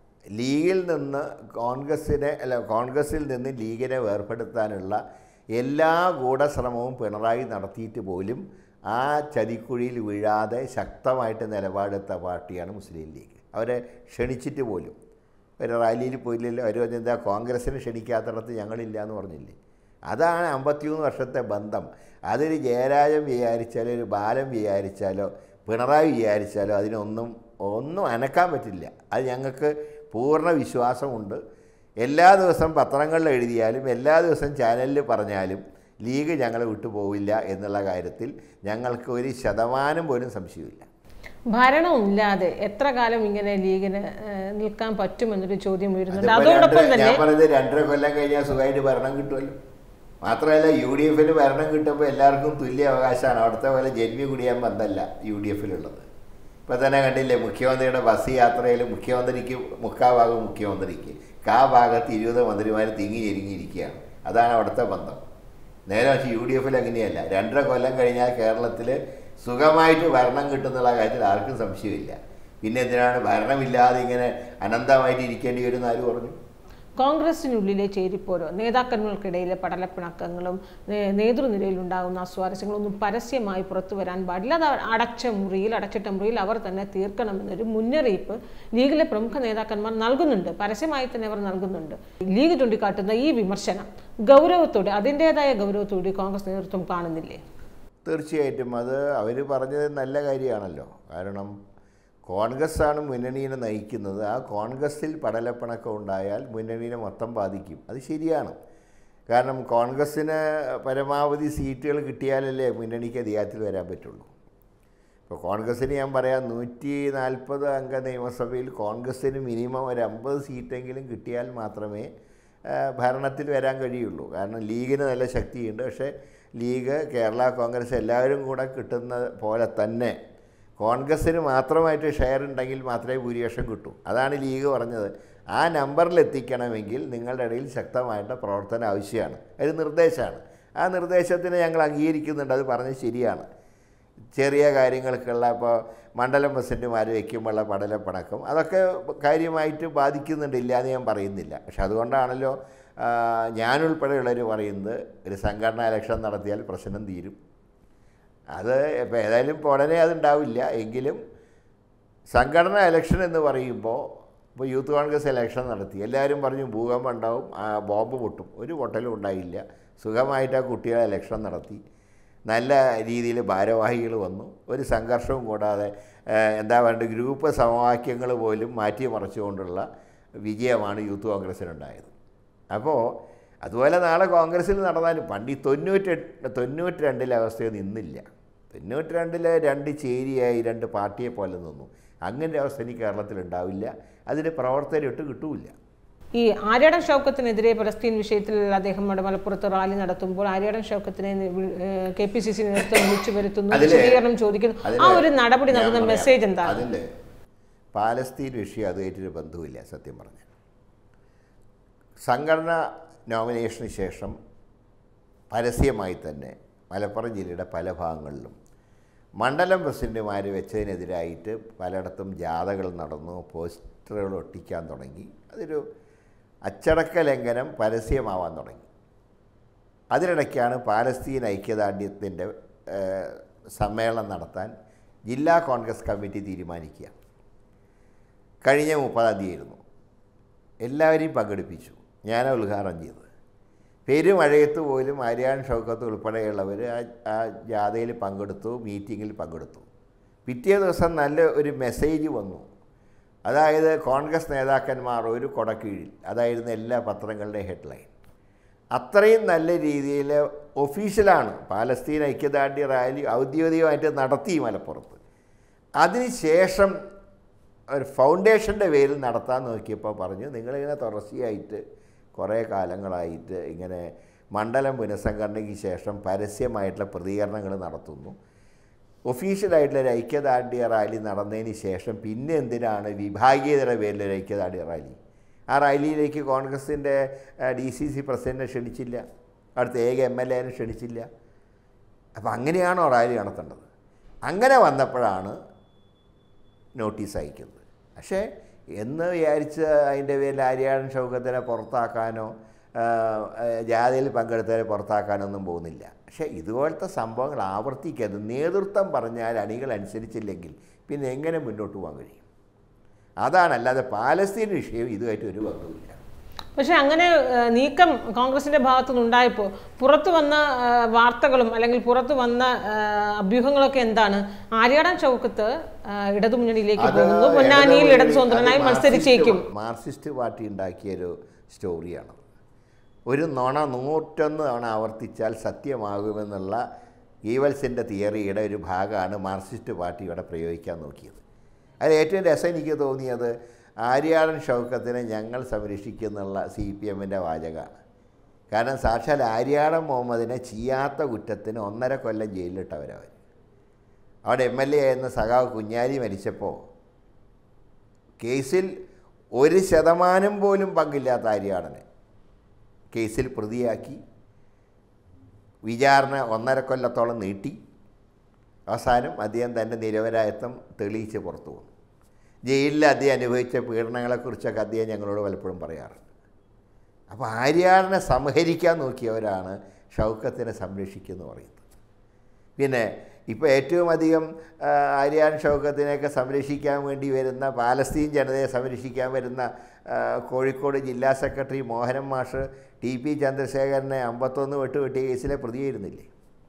ലീഗിൽ നിന്ന് കോൺഗ്രസിനെ അല്ല കോൺഗ്രസിൽ നിന്ന് ലീഗിനെ വേർപെടുത്താനുള്ള എല്ലാ ഗൂഢശ്രമവും പിണറായി നടത്തിയിട്ട് പോലും ആ ചതിക്കുഴിയിൽ വീഴാതെ ശക്തമായിട്ട് നിലപാടെടുത്ത പാർട്ടിയാണ് മുസ്ലിം ലീഗ് അവരെ ക്ഷണിച്ചിട്ട് പോലും ഒരു റാലിയിൽ പോയില്ലല്ലോ അവർ പറഞ്ഞെന്താ കോൺഗ്രസ്സിനെ ക്ഷണിക്കാത്തിടത്ത് ഞങ്ങളില്ല എന്ന് പറഞ്ഞില്ലേ അതാണ് അമ്പത്തിമൂന്ന് വർഷത്തെ ബന്ധം അതൊരു ജയരാജൻ വിചാരിച്ചാലോ ഒരു ബാലൻ വിചാരിച്ചാലോ പിണറായി വിചാരിച്ചാലോ അതിനൊന്നും ഒന്നും അനക്കാൻ പറ്റില്ല അത് ഞങ്ങൾക്ക് പൂർണ്ണ വിശ്വാസമുണ്ട് എല്ലാ ദിവസവും പത്രങ്ങളിൽ എഴുതിയാലും എല്ലാ ദിവസവും ചാനലിൽ പറഞ്ഞാലും ലീഗ് ഞങ്ങളെ വിട്ടുപോവില്ല എന്നുള്ള കാര്യത്തിൽ ഞങ്ങൾക്ക് ഒരു ശതമാനം പോലും സംശയമില്ല ഭരണമില്ലാതെ എത്ര കാലം ഇങ്ങനെ ലീഗിന് ഏഹ്, നിൽക്കാൻ പറ്റുമെന്നൊരു ചോദ്യം ഉയരുന്നുണ്ട് അതിപ്പോ അതോടൊപ്പം രണ്ട് തന്നെ ഞാൻ പറയുന്നത് രണ്ടര കൊല്ലം കഴിഞ്ഞാൽ സുഖമായിട്ട് ഭരണം കിട്ടുമല്ലോ മാത്രമല്ല യു ഡി എഫിന് ഭരണം കിട്ടുമ്പോൾ എല്ലാവർക്കും തുല്യ അവകാശമാണ് അവിടുത്തെ പോലെ ജന്മി കുടിയാൻ ബന്ധമല്ല യു ഡി എഫിലുള്ളത് ഇപ്പം തന്നെ കണ്ടില്ലേ മുഖ്യമന്ത്രിയുടെ ബസ് യാത്രയിൽ മുഖ്യമന്ത്രിക്ക് മുക്കാ ഭാഗം മുഖ്യമന്ത്രിക്ക് കാ ഭാഗത്ത് ഇരുപത് മന്ത്രിമാർ തിങ്ങി ഞെരുങ്ങിയിരിക്കുകയാണ് അതാണ് അവിടുത്തെ ബന്ധം നേരെ പക്ഷേ യു ഡി എഫിൽ അങ്ങനെയല്ല രണ്ടര കൊല്ലം കഴിഞ്ഞാൽ കേരളത്തിൽ സുഖമായിട്ട് ഭരണം കിട്ടുന്നുള്ള കാര്യത്തിൽ ആർക്കും സംശയമില്ല പിന്നെ എന്തിനാണ് ഭരണമില്ലാതെ ഇങ്ങനെ അനന്തമായിട്ട് ഇരിക്കേണ്ടി വരുന്ന ആര് പറഞ്ഞു കോൺഗ്രസിനുള്ളിലെ ചേരിപ്പോരോ നേതാക്കന്മാർക്കിടയിലെ പടലപ്പിണക്കങ്ങളും നേ- നേതൃനിരയിലുണ്ടാകുന്ന അസ്വാരസ്യങ്ങളൊന്നും പരസ്യമായി പുറത്തു വരാൻ പാടില്ല അത് അടച്ച മുറിയിൽ അടച്ചിട്ട മുറിയിൽ അവർ തന്നെ തീർക്കണമെന്നൊരു മുന്നറിയിപ്പ് ലീഗിലെ പ്രമുഖ നേതാക്കന്മാർ നൽകുന്നുണ്ട് പരസ്യമായി തന്നെ അവർ നൽകുന്നുണ്ട് ലീഗ് ചൂണ്ടിക്കാട്ടുന്ന ഈ വിമർശനം ഗൗരവത്തോടെ അതിൻ്റെതായ ഗൗരവത്തോടെ കോൺഗ്രസ് നേതൃത്വം കാണുന്നില്ലേ തീർച്ചയായിട്ടും അത് അവർ പറഞ്ഞത് നല്ല കാര്യമാണല്ലോ കാരണം കോൺഗ്രസ്സാണ് മുന്നണിയെ നയിക്കുന്നത് ആ കോൺഗ്രസ്സിൽ പടലപ്പിണക്കം ഉണ്ടായാൽ മുന്നണിയെ മൊത്തം ബാധിക്കും അത് ശരിയാണ് കാരണം കോൺഗ്രസ്സിന് പരമാവധി സീറ്റുകൾ കിട്ടിയാലല്ലേ മുന്നണിക്ക് അധികാരത്തിൽ വരാൻ പറ്റുള്ളൂ ഇപ്പോൾ കോൺഗ്രസ്സിന് ഞാൻ പറയാം നൂറ്റി നാൽപ്പത് അംഗ നിയമസഭയിൽ കോൺഗ്രസ്സിന് മിനിമം ഒരു അമ്പത് സീറ്റെങ്കിലും കിട്ടിയാൽ മാത്രമേ ആ, ഭരണത്തിൽ വരാൻ കഴിയുള്ളൂ കാരണം ലീഗിന് നല്ല ശക്തിയുണ്ട് പക്ഷേ ലീഗ് കേരള കോൺഗ്രസ് എല്ലാവരും കൂടെ കിട്ടുന്ന പോലെ തന്നെ കോൺഗ്രസ്സിന് മാത്രമായിട്ട് ഷെയർ ഉണ്ടെങ്കിൽ മാത്രമേ ഭൂരിപക്ഷം കിട്ടൂ അതാണ് ലീഗ് പറഞ്ഞത് ആ നമ്പറിൽ എത്തിക്കണമെങ്കിൽ നിങ്ങളുടെ ഇടയിൽ ശക്തമായിട്ട് പ്രവർത്തനം ആവശ്യമാണ് ഒരു നിർദ്ദേശമാണ് ആ നിർദ്ദേശത്തിന് ഞങ്ങൾ അംഗീകരിക്കുന്നുണ്ട് അത് പറഞ്ഞത് ശരിയാണ് ചെറിയ കാര്യങ്ങൾക്കുള്ള ഇപ്പോൾ മണ്ഡലം പ്രസിഡന്റുമാർ വയ്ക്കുമ്പോഴുള്ള പടലപ്പണക്കം അതൊക്കെ കാര്യമായിട്ട് ബാധിക്കുന്നുണ്ട് ഇല്ല എന്ന് ഞാൻ പറയുന്നില്ല പക്ഷെ അതുകൊണ്ടാണല്ലോ ആ, ഞാനുൾപ്പെടെയുള്ളവർ പറയുന്നത് ഒരു സംഘടനാ ഇലക്ഷൻ നടത്തിയാൽ പ്രശ്നം തീരും അത് ഇപ്പോൾ ഏതായാലും ഇപ്പോൾ ഉടനെ അതുണ്ടാവില്ല എങ്കിലും സംഘടനാ ഇലക്ഷൻ എന്ന് പറയുമ്പോൾ ഇപ്പോൾ യൂത്ത് കോൺഗ്രസ് ഇലക്ഷൻ നടത്തി എല്ലാവരും പറഞ്ഞു ഭൂകമ്പം ഉണ്ടാവും ആ ബോംബ് പൊട്ടും ഒരു പൊട്ടലും ഉണ്ടായില്ല സുഖമായിട്ട് ആ കുട്ടികളെ ഇലക്ഷൻ നടത്തി നല്ല രീതിയിൽ ഭാരവാഹികൾ വന്നു ഒരു സംഘർഷവും കൂടാതെ ഏഹ്, എന്താ പറയുക ഗ്രൂപ്പ് സമവാക്യങ്ങൾ പോലും മാറ്റിമറിച്ചുകൊണ്ടുള്ള വിജയമാണ് യൂത്ത് കോൺഗ്രസ്സിനുണ്ടായത് അപ്പോൾ അതുപോലെ നാളെ കോൺഗ്രസ്സിൽ നടന്നാലും പണ്ട് ഈ തൊണ്ണൂറ്റെട്ട് തൊണ്ണൂറ്റി രണ്ടിലെ അവസ്ഥയൊന്നും ഇന്നില്ല തൊണ്ണൂറ്റി രണ്ടിലെ രണ്ട് ചേരിയായി രണ്ട് പാർട്ടിയെ പോലെ നിന്നു അങ്ങനെ അവസ്ഥ ഇനി കേരളത്തിൽ ഉണ്ടാവില്ല അതിന് പ്രവർത്തകരിട്ട് കിട്ടൂല ഈ ആര്യാടൻ ഷൗക്കത്തിനെതിരെ പലസ്തീൻ വിഷയത്തിൽ അദ്ദേഹം അവിടെ മലപ്പുറത്ത് റാലി നടത്തുമ്പോൾ ആര്യാടൻ ഷൗക്കത്തിനെ കെ പി സി സി നേതൃത്വം വിളിച്ചു വരുത്തുന്നു അതില് വിശദീകരണം ചോദിക്കുന്നു ആ ഒരു നടപടി ഞാൻ നൽകുന്ന പറയാം. മെസ്സേജ് എന്താണ് അതിൽ പാലസ്തീൻ വിഷയം അതുമായിട്ടൊരു ബന്ധവുമില്ല സത്യം പറഞ്ഞാൽ സംഘടന നോമിനേഷന് ശേഷം പരസ്യമായി തന്നെ മലപ്പുറം ജില്ലയുടെ പല ഭാഗങ്ങളിലും മണ്ഡലം പ്രസിഡന്റുമാർ വെച്ചതിനെതിരായിട്ട് പലയിടത്തും ജാഥകൾ നടന്നു പോസ്റ്ററുകൾ ഒട്ടിക്കാൻ തുടങ്ങി അതൊരു അച്ചടക്ക ലംഘനം പരസ്യമാവാൻ തുടങ്ങി അതിനിടയ്ക്കാണ് പാലസ്തീൻ ഐക്യദാർഢ്യത്തിൻ്റെ ഏഹ്, സമ്മേളനം നടത്താൻ ജില്ലാ കോൺഗ്രസ് കമ്മിറ്റി തീരുമാനിക്കുക കഴിഞ്ഞ മുപ്പതാം തീയതിയായിരുന്നു എല്ലാവരെയും പങ്കെടുപ്പിച്ചു ഞാൻ ഉദ്ഘാടനം ചെയ്തത് പെരുമഴയത്ത് പോലും ആര്യാൻ ഷൗക്കത്ത് ഉൾപ്പെടെയുള്ളവർ ആ ആ ജാഥയിൽ പങ്കെടുത്തു മീറ്റിങ്ങിൽ പങ്കെടുത്തു പിറ്റേ ദിവസം നല്ല ഒരു മെസ്സേജ് വന്നു അതായത് കോൺഗ്രസ് നേതാക്കന്മാർ ഒരു കൊടക്കീഴിൽ അതായിരുന്നു എല്ലാ പത്രങ്ങളുടെയും ഹെഡ്ലൈൻ അത്രയും നല്ല രീതിയിൽ ഒഫീഷ്യലാണ് പാലസ്തീൻ ഐക്യദാർഢ്യ റാലി ഔദ്യോഗികമായിട്ട് നടത്തി മലപ്പുറത്ത് അതിനുശേഷം ഒരു ഫൗണ്ടേഷൻ്റെ പേരിൽ നടത്താൻ നോക്കിയപ്പോൾ പറഞ്ഞു നിങ്ങളിങ്ങനെ തുടർച്ചയായിട്ട് കുറേ കാലങ്ങളായിട്ട് ഇങ്ങനെ മണ്ഡലം പുനഃസംഘടനയ്ക്ക് ശേഷം പരസ്യമായിട്ടുള്ള പ്രതികരണങ്ങൾ നടത്തുന്നു ഒഫീഷ്യലായിട്ടുള്ള ഒരു ഐക്യദാർഢ്യ റാലി നടന്നതിന് ശേഷം പിന്നെ എന്തിനാണ് വിഭാഗീയതയുടെ പേരിൽ ഒരു ഐക്യദാർഢ്യ റാലി ആ റാലിയിലേക്ക് കോൺഗ്രസിൻ്റെ ഡി സി സി പ്രസിഡൻറ്റിനെ ക്ഷണിച്ചില്ല അടുത്ത ഏക എം എൽ എനെ ക്ഷണിച്ചില്ല അപ്പോൾ അങ്ങനെയാണോ റാലി നടത്തേണ്ടത് അങ്ങനെ വന്നപ്പോഴാണ് നോട്ടീസ് അയക്കുന്നത് പക്ഷേ എന്ന് വിചാരിച്ച് അതിൻ്റെ പേരിൽ ആര്യാടൻ ഷൗക്കത്തിനെ പുറത്താക്കാനോ ആ, ആ, ജാഥയിൽ പങ്കെടുത്തവരെ പുറത്താക്കാനോ ഒന്നും പോകുന്നില്ല പക്ഷേ ഇതുപോലത്തെ സംഭവങ്ങൾ ആവർത്തിക്കരുത് നേതൃത്വം പറഞ്ഞാൽ അണികൾ അനുസരിച്ചില്ലെങ്കിൽ പിന്നെ എങ്ങനെ മുന്നോട്ട് പോകാൻ കഴിയും അതാണ് അല്ലാതെ പാലസ്തീൻ വിഷയം ഇതുമായിട്ട് ഒരു ബന്ധവുമില്ല പക്ഷെ അങ്ങനെ ആ, നീക്കം കോൺഗ്രസിന്റെ ഭാഗത്തു നിന്നുണ്ടായപ്പോൾ പുറത്തു വന്ന ആ, വാർത്തകളും അല്ലെങ്കിൽ പുറത്തു വന്ന ആ, അഭ്യൂഹങ്ങളൊക്കെ എന്താണ് ആര്യാടൻ ചൗക്കത്ത് ആ, ഇടതുമുന്നണിയിലേക്ക് അത് പോകുന്നു പൊന്നാനിയിൽ ഏതോ ഒരു- ഇടതു സ്വതന്ത്രനായി അത് മത്സരിച്ചേക്കും മാർക്സിസ്റ്റ് മാർക്സിസ്റ്റ് പാർട്ടി ഉണ്ടാക്കിയൊരു സ്റ്റോറിയാണ് ഒരു നുണ നൂറ്റൊന്ന് തവണ ആവർത്തിച്ചാൽ സത്യമാകുമെന്നുള്ള ഈവൽസിൻ്റെ തിയറിയുടെ ഒരു ഭാഗമാണ് മാർക്സിസ്റ്റ് പാർട്ടി ഇവിടെ പ്രയോഗിക്കാൻ നോക്കിയത് അതിൽ ഏറ്റവും രസം എനിക്ക് തോന്നിയത് ആര്യാടൻ ഷൗക്കത്തിനെ ഞങ്ങൾ സംരക്ഷിക്കുന്നുള്ള സി പി എമ്മിൻ്റെ വാചകമാണ് കാരണം സാക്ഷാൽ ആര്യാടൻ മുഹമ്മദിനെ ചെയ്യാത്ത കുറ്റത്തിന് ഒന്നര കൊല്ലം ജയിലിലിട്ടവരവർ അവിടെ എം എൽ എ ആയിരുന്ന സഖാവ് കുഞ്ഞാലി മരിച്ചപ്പോൾ കേസിൽ ഒരു ശതമാനം പോലും പങ്കില്ലാത്ത ആര്യാടനെ കേസിൽ പ്രതിയാക്കി വിചാരണ ഒന്നര കൊല്ലത്തോളം നീട്ടി അവസാനം അദ്ദേഹം തൻ്റെ നിരപരാധിത്വം തെളിയിച്ച് പുറത്തു വന്നു ജയിലിൽ അദ്ദേഹം അനുഭവിച്ച പീഡനങ്ങളെക്കുറിച്ചൊക്കെ അദ്ദേഹം ഞങ്ങളോട് പലപ്പോഴും പറയാറുണ്ട് അപ്പോൾ ആര്യാടനെ സംഹരിക്കാൻ നോക്കിയവരാണ് ഷൗക്കത്തിനെ സംരക്ഷിക്കുമെന്ന് പറയുന്നത് പിന്നെ ഇപ്പോൾ ഏറ്റവും അധികം ആ, ആര്യാൻ ഷൗക്കത്തിനെയൊക്കെ സംരക്ഷിക്കാൻ വേണ്ടി വരുന്ന പാലസ്തീൻ ജനതയെ സംരക്ഷിക്കാൻ വരുന്ന ആ, കോഴിക്കോട് ജില്ലാ സെക്രട്ടറി മോഹനൻ മാഷ് ടി പി ചന്ദ്രശേഖരനെ അമ്പത്തൊന്ന് വെട്ട് വെട്ടിയ കേസിലെ പ്രതിയായിരുന്നില്ലേ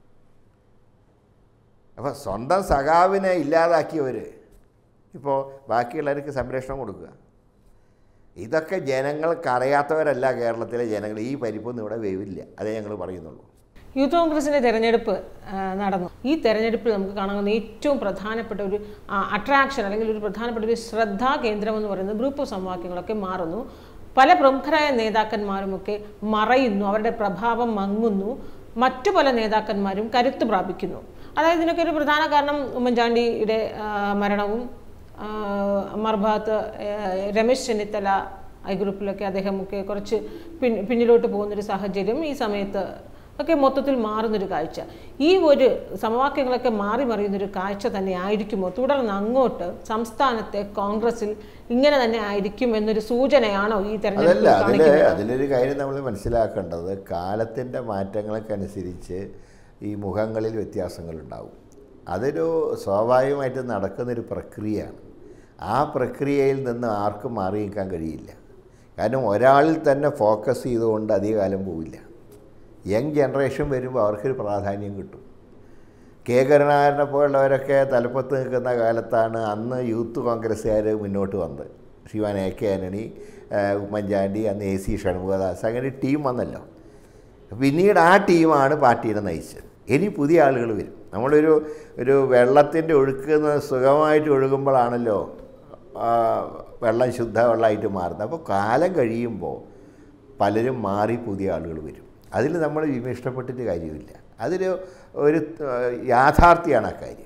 അപ്പോൾ സ്വന്തം സഖാവിനെ ഇല്ലാതാക്കിയവർ ഇപ്പോൾ ബാക്കിയുള്ളവർക്ക് സംരക്ഷണം കൊടുക്കുക ഇതൊക്കെ ജനങ്ങൾക്ക് അറിയാത്തവരല്ല കേരളത്തിലെ ജനങ്ങൾ ഈ പരിപ്പൊന്നും ഇവിടെ വേവില്ല അതേ ഞങ്ങൾ പറയുന്നുള്ളൂ യൂത്ത് കോൺഗ്രസിന്റെ തെരഞ്ഞെടുപ്പ് ആ, നടന്നു ഈ തെരഞ്ഞെടുപ്പിൽ നമുക്ക് കാണാവുന്ന ഏറ്റവും പ്രധാനപ്പെട്ട ഒരു അട്രാക്ഷൻ അല്ലെങ്കിൽ ഒരു പ്രധാനപ്പെട്ട ഒരു ശ്രദ്ധാ കേന്ദ്രം എന്ന് പറയുന്നത് ഗ്രൂപ്പ് സമവാക്യങ്ങളൊക്കെ മാറുന്നു പല പ്രമുഖരായ നേതാക്കന്മാരുമൊക്കെ മറയുന്നു അവരുടെ പ്രഭാവം മങ്ങുന്നു മറ്റു പല നേതാക്കന്മാരും കരുത്ത് പ്രാപിക്കുന്നു അതായത് ഇതിനൊക്കെ ഒരു പ്രധാന കാരണം ഉമ്മൻചാണ്ടിയുടെ ആ, മരണവും ആ, മറുഭാഗത്ത് ആ, രമേശ് ചെന്നിത്തല ഐ ഗ്രൂപ്പിലൊക്കെ അദ്ദേഹമൊക്കെ കുറച്ച് പിൻ പിന്നിലോട്ട് പോകുന്നൊരു സാഹചര്യം ഈ സമയത്ത് ഒക്കെ മൊത്തത്തിൽ മാറുന്നൊരു കാഴ്ച ഈ ഒരു സമവാക്യങ്ങളൊക്കെ മാറി മറിയുന്നൊരു കാഴ്ച തന്നെ ആയിരിക്കുമോ തുടർന്ന് അങ്ങോട്ട് സംസ്ഥാനത്തെ കോൺഗ്രസിൽ ഇങ്ങനെ തന്നെ ആയിരിക്കും എന്നൊരു സൂചനയാണോ ഈ അതല്ല തെരഞ്ഞെടുപ്പ് അതിൽ കാണിക്കുന്നത് അതിലൊരു കാര്യം നമ്മൾ മനസ്സിലാക്കേണ്ടത് കാലത്തിൻ്റെ മാറ്റങ്ങൾക്ക് അനുസരിച്ച് ഈ മുഖങ്ങളിൽ വ്യത്യാസങ്ങളുണ്ടാവും അതൊരു സ്വാഭാവികമായിട്ട് നടക്കുന്നൊരു പ്രക്രിയയാണ് ആ പ്രക്രിയയിൽ നിന്ന് ആർക്കും മാറി നിൽക്കാൻ കഴിയില്ല കാരണം ഒരാളിൽ തന്നെ ഫോക്കസ് ചെയ്തുകൊണ്ട് അധികകാലം പോവില്ല യങ് ജനറേഷൻ വരുമ്പോൾ അവർക്കൊരു പ്രാധാന്യം കിട്ടും കെ കരുണാകരനെ പോലുള്ളവരൊക്കെ തലപ്പത്ത് നിൽക്കുന്ന കാലത്താണ് അന്ന് യൂത്ത് കോൺഗ്രസ്സുകാർ മുന്നോട്ട് വന്നത് ശിവൻ എ കെ ആന്റണി ഏഹ് ഉമ്മൻചാണ്ടി അന്ന് എ സി ഷൺമുഖദാസ് അങ്ങനെ ഒരു ടീം വന്നല്ലോ പിന്നീട് ആ ടീമാണ് പാർട്ടിയെ നയിച്ചത് ഇനി പുതിയ ആളുകൾ വരും നമ്മളൊരു ഒരു വെള്ളത്തിൻ്റെ ഒഴുക്ക് എന്ന് സുഖമായിട്ട് ഒഴുകുമ്പോഴാണല്ലോ ആ, വെള്ളം ശുദ്ധവെള്ളമായിട്ട് മാറുന്നത് അപ്പോൾ കാലം കഴിയുമ്പോൾ പലരും മാറി പുതിയ ആളുകൾ വരും അതിൽ നമ്മൾ വിമിഷ്ടപ്പെട്ടിട്ട് കാര്യമില്ല അതിൽ ഒരു ആ, യാഥാർത്ഥ്യമാണ് ആ കാര്യം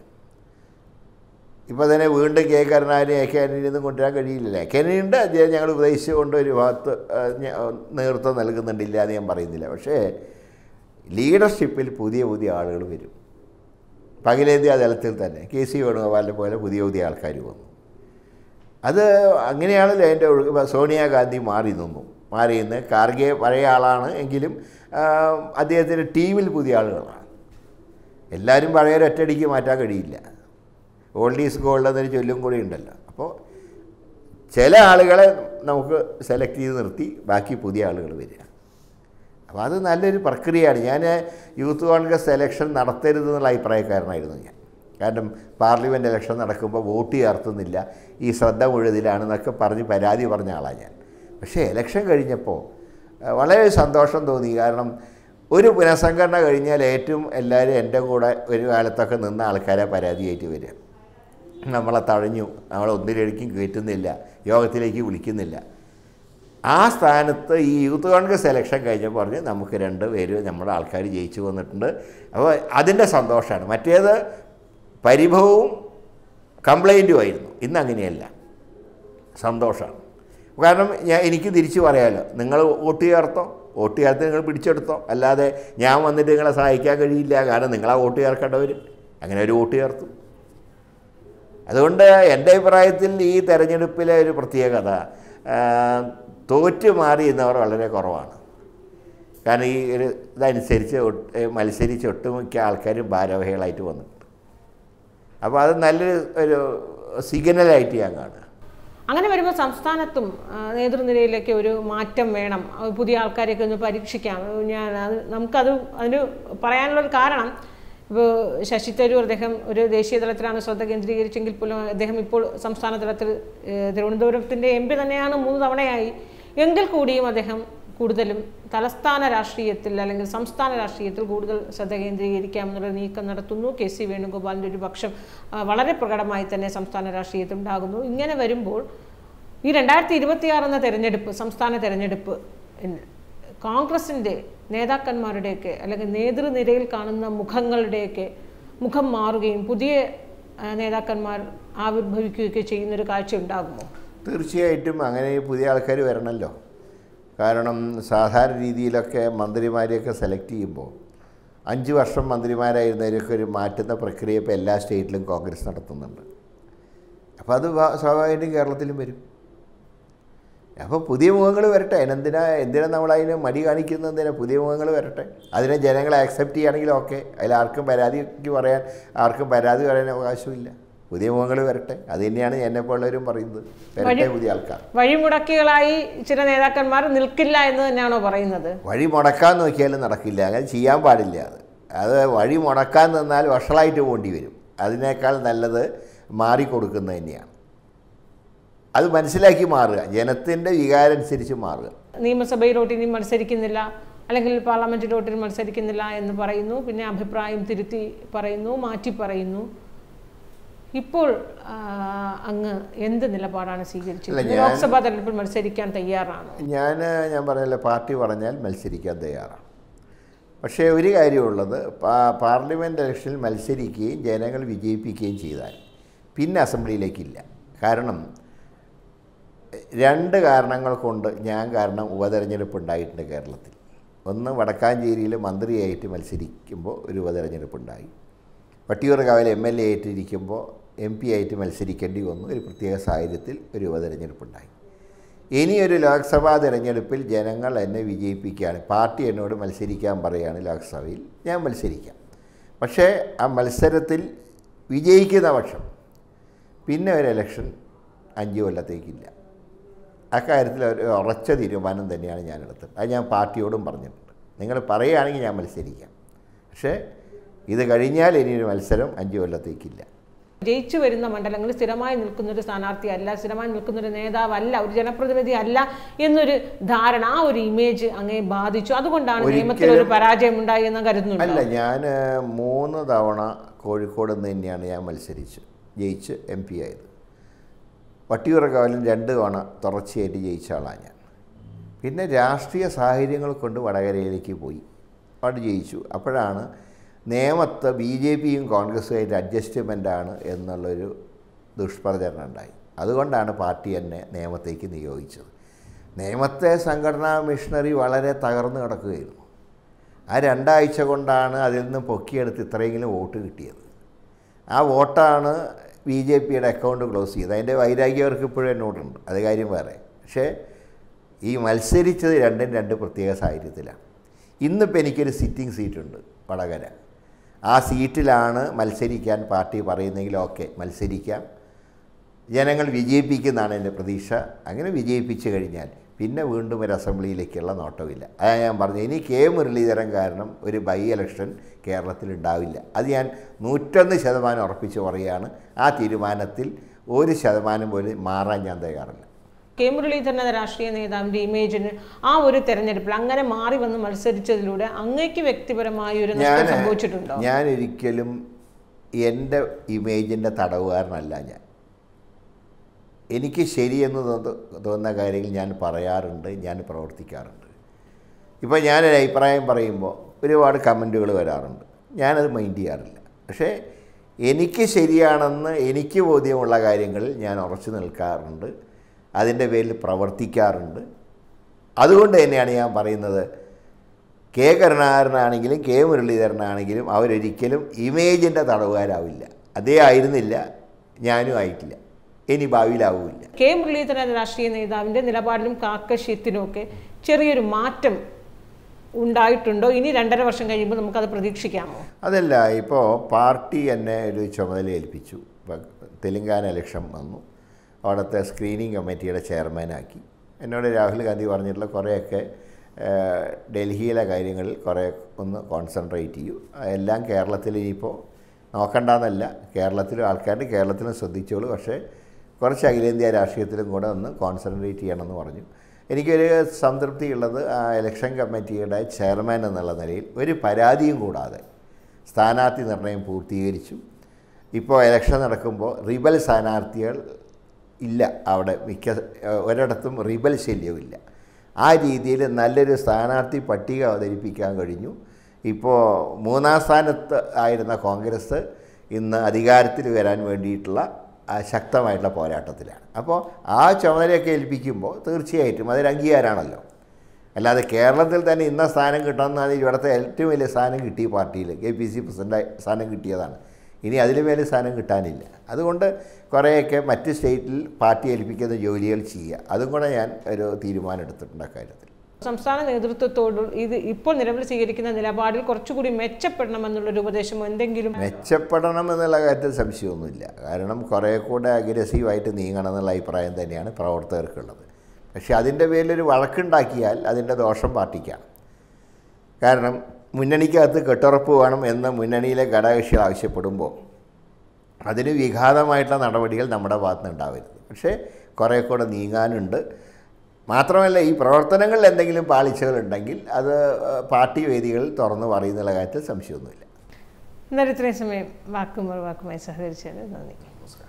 ഇപ്പോൾ തന്നെ വീണ്ടും കെ കരുണാകരനെ എ കെ ആൻ്റണിയൊന്നും കൊണ്ടുവരാൻ കഴിയില്ലല്ലേ എ കെ ആൻ്റണി ഉണ്ട് അദ്ദേഹം ഞങ്ങൾ ഉപദേശിച്ചുകൊണ്ട് ഒരു ഭാഗത്ത് ആ, ഞ- നേതൃത്വം നൽകുന്നുണ്ടില്ല എന്ന് ഞാൻ പറയുന്നില്ല പക്ഷേ ലീഡർഷിപ്പിൽ പുതിയ പുതിയ ആളുകൾ വരും അഖിലേന്ത്യാ തലത്തിൽ തന്നെ കെ സി വേണുഗോപാലിനെ പോലെ പുതിയ പുതിയ ആൾക്കാർ വന്നു അത് അങ്ങനെയാണല്ലോ എൻ്റെ ഒഴുക്ക് സോണിയാഗാന്ധി മാറി നിന്നു മാറി നിന്ന് കാർഗെ പഴയ ആളാണ് എങ്കിലും ആ, അദ്ദേഹത്തിൻ്റെ ടീമിൽ പുതിയ ആളുകളാണ് എല്ലാവരും പഴയ ഒറ്റയടിക്ക് മാറ്റാൻ കഴിയില്ല ഓൾഡ് ഈസ് ഗോൾഡ് എന്നൊരു ചൊല്ലും കൂടി ഉണ്ടല്ലോ അപ്പോൾ ചില ആളുകളെ നമുക്ക് സെലക്ട് ചെയ്ത് നിർത്തി ബാക്കി പുതിയ ആളുകൾ വരിക അപ്പോൾ അത് നല്ലൊരു പ്രക്രിയയാണ് ഞാൻ യൂത്ത് കോൺഗ്രസ് എലക്ഷൻ നടത്തരുത് എന്നുള്ള അഭിപ്രായക്കാരനായിരുന്നു ഞാൻ കാരണം പാർലമെൻറ്റ് ഇലക്ഷൻ നടക്കുമ്പോൾ വോട്ട് ചേർത്തുന്നില്ല ഈ ശ്രദ്ധ മുഴുതിലാണെന്നൊക്കെ പറഞ്ഞ് പരാതി പറഞ്ഞ ആളാണ് ഞാൻ പക്ഷേ ഇലക്ഷൻ കഴിഞ്ഞപ്പോൾ ആ, വളരെ സന്തോഷം തോന്നി കാരണം ഒരു പുനഃസംഘടന കഴിഞ്ഞാൽ ഏറ്റവും എല്ലാവരും എൻ്റെ കൂടെ ഒരു കാലത്തൊക്കെ നിന്ന ആൾക്കാരെ പരാതിയായിട്ട് വരിക നമ്മളെ തഴഞ്ഞു നമ്മളെ ഒന്നിലേക്കും കയറ്റുന്നില്ല യോഗത്തിലേക്ക് വിളിക്കുന്നില്ല ആ സ്ഥാനത്ത് ഈ യൂത്ത് കോൺഗ്രസ് ഇലക്ഷൻ കഴിഞ്ഞപ്പോൾ പറഞ്ഞ് നമുക്ക് രണ്ട് പേര് നമ്മുടെ ആൾക്കാർ ജയിച്ചു വന്നിട്ടുണ്ട് അപ്പോൾ അതിൻ്റെ സന്തോഷമാണ് മറ്റേത് പരിഭവവും കംപ്ലൈൻറ്റും ആയിരുന്നു ഇന്ന് അങ്ങനെയല്ല സന്തോഷമാണ് കാരണം ഞാൻ എനിക്ക് തിരിച്ചു പറയാമല്ലോ നിങ്ങൾ വോട്ട് ചേർത്തോ വോട്ട് ചേർത്ത് നിങ്ങൾ പിടിച്ചെടുത്തോ അല്ലാതെ ഞാൻ വന്നിട്ട് നിങ്ങളെ സഹായിക്കാൻ കഴിയില്ല കാരണം നിങ്ങളാ വോട്ട് ചേർക്കേണ്ടവർ അങ്ങനെ ഒരു വോട്ട് ചേർത്തു അതുകൊണ്ട് എൻ്റെ അഭിപ്രായത്തിൽ ഈ തെരഞ്ഞെടുപ്പിലെ ഒരു പ്രത്യേകത ആ, തോറ്റു മാറി എന്നവർ വളരെ കുറവാണ് കാരണം ഈ ഒരു ഇതനുസരിച്ച് ഒട്ട് മത്സരിച്ച് ഒട്ടുമിക്ക ആൾക്കാരും ഭാരവാഹികളായിട്ട് വന്നിട്ടുണ്ട് അപ്പോൾ അത് നല്ലൊരു ഒരു സിഗ്നലായിട്ട് ഞാൻ കാണുക അങ്ങനെ വരുമ്പോൾ സംസ്ഥാനത്തും ആ, നേതൃനിരയിലേക്ക് ഒരു മാറ്റം വേണം ആ, പുതിയ ആൾക്കാരെയൊക്കെ ഒന്ന് പരീക്ഷിക്കാം ഞാൻ അത് നമുക്കത് അതിന് പറയാനുള്ളൊരു കാരണം ഇപ്പോൾ ശശി തരൂർ അദ്ദേഹം ഒരു ദേശീയ തലത്തിലാണ് ശ്രദ്ധ കേന്ദ്രീകരിച്ചെങ്കിൽ പോലും അദ്ദേഹം ഇപ്പോൾ സംസ്ഥാന തലത്തിൽ ഏഹ്, തിരുവനന്തപുരത്തിൻ്റെ എം പി തന്നെയാണ് മൂന്ന് തവണയായി എങ്കിൽ കൂടിയും അദ്ദേഹം കൂടുതലും തലസ്ഥാന രാഷ്ട്രീയത്തിൽ അല്ലെങ്കിൽ സംസ്ഥാന രാഷ്ട്രീയത്തിൽ കൂടുതൽ ശ്രദ്ധ കേന്ദ്രീകരിക്കാമെന്നുള്ള നീക്കം നടത്തുന്നു കെ സി വേണുഗോപാലിൻ്റെ ഒരു പക്ഷം ആ, വളരെ പ്രകടമായി തന്നെ സംസ്ഥാന രാഷ്ട്രീയത്തിൽ ഉണ്ടാകുന്നു ഇങ്ങനെ വരുമ്പോൾ ഈ രണ്ടായിരത്തി ഇരുപത്തിയാറ് എന്ന തെരഞ്ഞെടുപ്പ് സംസ്ഥാന തെരഞ്ഞെടുപ്പ് ഇന്ന് കോൺഗ്രസിൻ്റെ നേതാക്കന്മാരുടെയൊക്കെ അല്ലെങ്കിൽ നേതൃനിരയിൽ കാണുന്ന മുഖങ്ങളുടെയൊക്കെ മുഖം മാറുകയും പുതിയ ആ, നേതാക്കന്മാർ ആവിർഭവിക്കുകയൊക്കെ ചെയ്യുന്നൊരു കാഴ്ച ഉണ്ടാകുമോ തീർച്ചയായിട്ടും അങ്ങനെ പുതിയ ആൾക്കാർ വരണമല്ലോ കാരണം സാധാരണ രീതിയിലൊക്കെ മന്ത്രിമാരെയൊക്കെ സെലക്ട് ചെയ്യുമ്പോൾ അഞ്ച് വർഷം മന്ത്രിമാരായിരുന്നവരൊക്കെ ഒരു മാറ്റുന്ന പ്രക്രിയ ഇപ്പോൾ എല്ലാ സ്റ്റേറ്റിലും കോൺഗ്രസ് നടത്തുന്നുണ്ട് അപ്പോൾ അത് വാ- സ്വാഭാവികമായിട്ടും കേരളത്തിലും വരും അപ്പോൾ പുതിയ മുഖങ്ങൾ വരട്ടെ അതിനെന്തിനാ എന്തിനാ നമ്മളതിന് മടി കാണിക്കുന്നത് എന്തിനാ പുതിയ മുഖങ്ങൾ വരട്ടെ അതിനെ ജനങ്ങളെ അക്സെപ്റ്റ് ചെയ്യുകയാണെങ്കിൽ ഓക്കെ അതിൽ ആർക്കും പരാതിക്ക് പറയാൻ ആർക്കും പരാതി പറയാൻ അവകാശമില്ല പുതിയ മുഖങ്ങൾ വരട്ടെ അത് തന്നെയാണ് എന്നെപ്പോലുള്ളവരും പറയുന്നത് വരട്ടെ പുതിയ ആൾക്കാർ വഴിമുടക്കികളായി ചില നേതാക്കന്മാർ നിൽക്കില്ല എന്ന് തന്നെയാണോ പറയുന്നത് വഴി മുടക്കാൻ നോക്കിയാലും നടക്കില്ല അങ്ങനെ ചെയ്യാൻ പാടില്ല അത് അത് വഴി മുടക്കാൻ നിന്നാൽ വഷളായിട്ട് പോകേണ്ടി വരും അതിനേക്കാൾ നല്ലത് മാറിക്കൊടുക്കുന്നത് തന്നെയാണ് അത് മനസ്സിലാക്കി മാറുക ജനത്തിൻ്റെ വികാരം അനുസരിച്ച് മാറുക നിയമസഭയിലോട്ട് ഇനി മത്സരിക്കുന്നില്ല അല്ലെങ്കിൽ പാർലമെന്റിലോട്ട് മത്സരിക്കുന്നില്ല എന്ന് പറയുന്നു പിന്നെ അഭിപ്രായം തിരുത്തി പറയുന്നു മാറ്റി പറയുന്നു ഇപ്പോൾ ആ, അങ്ങ് എന്ത് നിലപാടാണ് സ്വീകരിച്ചത് അല്ല, ഞാൻ- ലോക്സഭാ തെരഞ്ഞെടുപ്പിൽ മത്സരിക്കാൻ തയ്യാറാണോ ഞാൻ ഞാൻ പറഞ്ഞല്ലോ പാർട്ടി പറഞ്ഞാൽ മത്സരിക്കാൻ തയ്യാറാണ് പക്ഷേ ഒരു കാര്യമുള്ളത് പാ- പാർലമെൻറ്റ് ഇലക്ഷനിൽ മത്സരിക്കുകയും ജനങ്ങൾ വിജയിപ്പിക്കുകയും ചെയ്താൽ പിന്നെ അസംബ്ലിയിലേക്കില്ല കാരണം രണ്ട് കാരണങ്ങൾ കൊണ്ട് ഞാൻ കാരണം ഉപതെരഞ്ഞെടുപ്പ് ഉണ്ടായിട്ടുണ്ട് കേരളത്തിൽ ഒന്ന് വടക്കാഞ്ചേരിയിൽ മന്ത്രിയായിട്ട് മത്സരിക്കുമ്പോൾ ഒരു ഉപതെരഞ്ഞെടുപ്പ് ഉണ്ടായി വട്ടിയൂർക്കാവിൽ എം എൽ എ ആയിട്ടിരിക്കുമ്പോൾ എം പി ആയിട്ട് മത്സരിക്കേണ്ടി വന്നു ഒരു പ്രത്യേക സാഹചര്യത്തിൽ ഒരു ഉപതെരഞ്ഞെടുപ്പുണ്ടായി ഇനിയൊരു ലോക്സഭാ തിരഞ്ഞെടുപ്പിൽ ജനങ്ങൾ എന്നെ വിജയിപ്പിക്കുകയാണ് പാർട്ടി എന്നോട് മത്സരിക്കാൻ പറയുകയാണ് ലോക്സഭയിൽ ഞാൻ മത്സരിക്കാം പക്ഷേ ആ മത്സരത്തിൽ വിജയിക്കുന്ന പക്ഷം പിന്നെ ഒരു ഇലക്ഷൻ അഞ്ച് കൊല്ലത്തേക്കില്ല അക്കാര്യത്തിൽ ഒരു ഉറച്ച തീരുമാനം തന്നെയാണ് ഞാൻ എടുത്തത് അത് ഞാൻ പാർട്ടിയോടും പറഞ്ഞിട്ടുണ്ട് നിങ്ങൾ പറയുകയാണെങ്കിൽ ഞാൻ മത്സരിക്കാം പക്ഷേ ഇത് കഴിഞ്ഞാൽ ഇനിയൊരു മത്സരം അഞ്ച് കൊല്ലത്തേക്കില്ല ജയിച്ചു വരുന്ന മണ്ഡലങ്ങളിൽ സ്ഥിരമായി നിൽക്കുന്ന ഒരു സ്ഥാനാർത്ഥി അല്ല സ്ഥിരമായി നിൽക്കുന്ന ഒരു നേതാവല്ല ഒരു ജനപ്രതിനിധി അല്ല എന്നൊരു ധാരണ ആ ഒരു ഇമേജ് അങ്ങേ ബാധിച്ചു അതുകൊണ്ടാണ് നിയമത്തിൽ ഒരു പരാജയം ഉണ്ടായി എന്ന് കരുതുന്നുണ്ട് അല്ല ഞാൻ മൂന്ന് തവണ കോഴിക്കോട് നിന്ന് തന്നെയാണ് ഞാൻ മത്സരിച്ച് ജയിച്ച് എം പി ആയത് വട്ടിയൂർക്കാവിലും രണ്ട് തവണ തുടർച്ചയായിട്ട് ജയിച്ച ആളാണ് ഞാൻ പിന്നെ രാഷ്ട്രീയ സാഹചര്യങ്ങൾ കൊണ്ട് വടകരയിലേക്ക് പോയി അവിടെ ജയിച്ചു അപ്പോഴാണ് നേമത്ത് ബി ജെ പിയും കോൺഗ്രസുമായിട്ട് അഡ്ജസ്റ്റ്മെൻ്റാണ് എന്നുള്ളൊരു ദുഷ്പ്രചരണം ഉണ്ടായി അതുകൊണ്ടാണ് പാർട്ടി എന്നെ നിയമത്തേക്ക് നിയോഗിച്ചത് നിയമത്തെ സംഘടനാ മിഷണറി വളരെ തകർന്നു കിടക്കുകയായിരുന്നു ആ രണ്ടാഴ്ച കൊണ്ടാണ് അതിൽ നിന്ന് പൊക്കിയെടുത്ത് ഇത്രയെങ്കിലും വോട്ട് കിട്ടിയത് ആ വോട്ടാണ് ബി ജെ പിയുടെ അക്കൗണ്ട് ക്ലോസ് ചെയ്തത് അതിൻ്റെ വൈരാഗ്യം അവർക്ക് ഇപ്പോഴും എന്നോടുണ്ട് അത് കാര്യം വേറെ പക്ഷേ ഈ മത്സരിച്ചത് രണ്ടും രണ്ട് പ്രത്യേക സാഹചര്യത്തിലാണ് ഇന്നിപ്പോൾ എനിക്കൊരു സിറ്റിംഗ് സീറ്റുണ്ട് വടകര ആ സീറ്റിലാണ് മത്സരിക്കാൻ പാർട്ടി പറയുന്നെങ്കിൽ ഓക്കെ മത്സരിക്കാം ജനങ്ങൾ വിജയിപ്പിക്കുന്നതാണ് എൻ്റെ പ്രതീക്ഷ അങ്ങനെ വിജയിപ്പിച്ചു കഴിഞ്ഞാൽ പിന്നെ വീണ്ടും ഒരു അസംബ്ലിയിലേക്കുള്ള നോട്ടമില്ല അതാണ് ഞാൻ പറഞ്ഞത് ഇനി കെ മുരളീധരൻ കാരണം ഒരു ബൈ ഇലക്ഷൻ കേരളത്തിൽ ഉണ്ടാവില്ല അത് ഞാൻ നൂറ്റൊന്ന് ശതമാനം ഉറപ്പിച്ച് പറയുകയാണ് ആ തീരുമാനത്തിൽ ഒരു ശതമാനം പോലും മാറാൻ ഞാൻ തയ്യാറില്ല കെ മുരളീധരൻ എന്ന രാഷ്ട്രീയ നേതാവിന്റെ ഇമേജിന് ആ ഒരു തെരഞ്ഞെടുപ്പിൽ അങ്ങനെ മാറി വന്ന് മത്സരിച്ചതിലൂടെ അങ്ങേക്ക് വ്യക്തിപരമായ ഒരു നഷ്ടം ഞാൻ സംഭവിച്ചിട്ടുണ്ടോ ഞാൻ ഒരിക്കലും എൻ്റെ ഇമേജിൻ്റെ തടവുകാരനല്ല ഞാൻ എനിക്ക് ശരിയെന്ന് തോന്ന- തോന്നുന്ന കാര്യങ്ങൾ ഞാൻ പറയാറുണ്ട് ഞാൻ പ്രവർത്തിക്കാറുണ്ട് ഇപ്പോൾ ഞാനൊരു അഭിപ്രായം പറയുമ്പോൾ ഒരുപാട് കമൻറ്റുകൾ വരാറുണ്ട് ഞാനത് മൈൻഡ് ചെയ്യാറില്ല പക്ഷേ എനിക്ക് ശരിയാണെന്ന് എനിക്ക് ബോധ്യമുള്ള കാര്യങ്ങളിൽ ഞാൻ ഉറച്ചു നിൽക്കാറുണ്ട് അതിൻ്റെ പേരിൽ പ്രവർത്തിക്കാറുണ്ട് അതുകൊണ്ട് തന്നെയാണ് ഞാൻ പറയുന്നത് കെ കരുണാകരനാണെങ്കിലും കെ മുരളീധരനാണെങ്കിലും അവരൊരിക്കലും ഇമേജിൻ്റെ തടവുകാരാവില്ല അതേ ആയിരുന്നില്ല ഞാനും ആയിട്ടില്ല ഇനി ഭാവിയിലാവില്ല കെ മുരളീധരൻ എന്ന രാഷ്ട്രീയ നേതാവിന്റെ നിലപാടിലും കാർക്കശ്യത്തിനും ഒക്കെ ചെറിയൊരു മാറ്റം ഉണ്ടായിട്ടുണ്ടോ ഇനി രണ്ടര വർഷം കഴിയുമ്പോൾ നമുക്കത് പ്രതീക്ഷിക്കാമോ അതല്ല ഇപ്പോൾ പാർട്ടി എന്നെ ഒരു ചുമതല ഏൽപ്പിച്ചു ഇപ്പം തെലുങ്കാന ഇലക്ഷൻ വന്നു അവിടുത്തെ സ്ക്രീനിങ് കമ്മിറ്റിയുടെ ചെയർമാനാക്കി എന്നോട് രാഹുൽ ഗാന്ധി പറഞ്ഞിട്ടുള്ള കുറേയൊക്കെ ഏഹ്, ഡൽഹിയിലെ കാര്യങ്ങളിൽ കുറേ ഒന്ന് കോൺസെൻട്രേറ്റ് ചെയ്യൂ എല്ലാം കേരളത്തിൽ ഇനിയിപ്പോൾ നോക്കണ്ടെന്നല്ല കേരളത്തിലും ആൾക്കാരുടെ കേരളത്തിലും ശ്രദ്ധിച്ചോളൂ പക്ഷേ കുറച്ച് അഖിലേന്ത്യാ രാഷ്ട്രീയത്തിലും കൂടെ ഒന്ന് കോൺസെൻട്രേറ്റ് ചെയ്യണമെന്ന് പറഞ്ഞു എനിക്കൊരു സംതൃപ്തിയുള്ളത് ആ ഇലക്ഷൻ കമ്മിറ്റിയുടെ ചെയർമാൻ എന്നുള്ള നിലയിൽ ഒരു പരാതിയും കൂടാതെ സ്ഥാനാർത്ഥി നിർണയം പൂർത്തീകരിച്ചു ഇപ്പോൾ ഇലക്ഷൻ നടക്കുമ്പോൾ റിബൽ സ്ഥാനാർത്ഥികൾ ഇല്ല അവിടെ മിക്ക ഒരിടത്തും റിബൽ ശല്യമില്ല ആ രീതിയിൽ നല്ലൊരു സ്ഥാനാർത്ഥി പട്ടിക അവതരിപ്പിക്കാൻ കഴിഞ്ഞു ഇപ്പോൾ മൂന്നാം സ്ഥാനത്ത് ആയിരുന്ന കോൺഗ്രസ് ഇന്ന് അധികാരത്തിൽ വരാൻ വേണ്ടിയിട്ടുള്ള ആ ശക്തമായിട്ടുള്ള പോരാട്ടത്തിലാണ് അപ്പോൾ ആ ചുമതലയൊക്കെ ഏൽപ്പിക്കുമ്പോൾ തീർച്ചയായിട്ടും അതൊരു അംഗീകാരമാണല്ലോ അല്ലാതെ കേരളത്തിൽ തന്നെ ഇന്ന സ്ഥാനം കിട്ടണമെന്നാണ് ഇവിടുത്തെ ഏറ്റവും വലിയ സ്ഥാനം കിട്ടിയ പാർട്ടിയിൽ കെ പി സി പ്രസിഡൻ്റ് സ്ഥാനം കിട്ടിയതാണ് ഇനി അതിൽ മേലെ സ്ഥാനം കിട്ടാനില്ല അതുകൊണ്ട് കുറേയൊക്കെ മറ്റ് സ്റ്റേറ്റിൽ പാർട്ടി ഏൽപ്പിക്കുന്ന ജോലികൾ ചെയ്യുക അതും കൂടെ ഞാൻ ഒരു തീരുമാനം എടുത്തിട്ടുണ്ട് അക്കാര്യത്തിൽ സംസ്ഥാന നേതൃത്വത്തോട് ഇത് ഇപ്പോൾ നിലവിൽ സ്വീകരിക്കുന്ന നിലപാടിൽ കുറച്ചുകൂടി മെച്ചപ്പെടണമെന്നുള്ളൊരു ഉപദേശമോ എന്തെങ്കിലും മെച്ചപ്പെടണം എന്നുള്ള കാര്യത്തിൽ സംശയമൊന്നുമില്ല കാരണം കുറേ കൂടെ അഗ്രസീവായിട്ട് നീങ്ങണം എന്നുള്ള അഭിപ്രായം തന്നെയാണ് പ്രവർത്തകർക്കുള്ളത് പക്ഷേ അതിൻ്റെ പേരിലൊരു വഴക്കുണ്ടാക്കിയാൽ അതിൻ്റെ ദോഷം പാർട്ടിക്കാണ് കാരണം മുന്നണിക്കകത്ത് കെട്ടുറപ്പ് വേണം എന്ന് മുന്നണിയിലെ ഘടകകക്ഷികൾ ആവശ്യപ്പെടുമ്പോൾ അതിന് വിഘാതമായിട്ടുള്ള നടപടികൾ നമ്മുടെ ഭാഗത്ത് നിന്ന് ഉണ്ടാവരുത് പക്ഷേ കുറേ കൂടെ നീങ്ങാനുണ്ട് മാത്രമല്ല ഈ പ്രവർത്തനങ്ങളിൽ എന്തെങ്കിലും പാളിച്ചകളുണ്ടെങ്കിൽ അത് ഏഹ്, പാർട്ടി വേദികളിൽ തുറന്ന് പറയുന്നുള്ള കാര്യത്തിൽ സംശയമൊന്നുമില്ല എന്നാൽ ഇത്രയും സമയം വാക്കും വാക്കുമായി സഹകരിച്ചതിന് നന്ദി നമസ്കാരം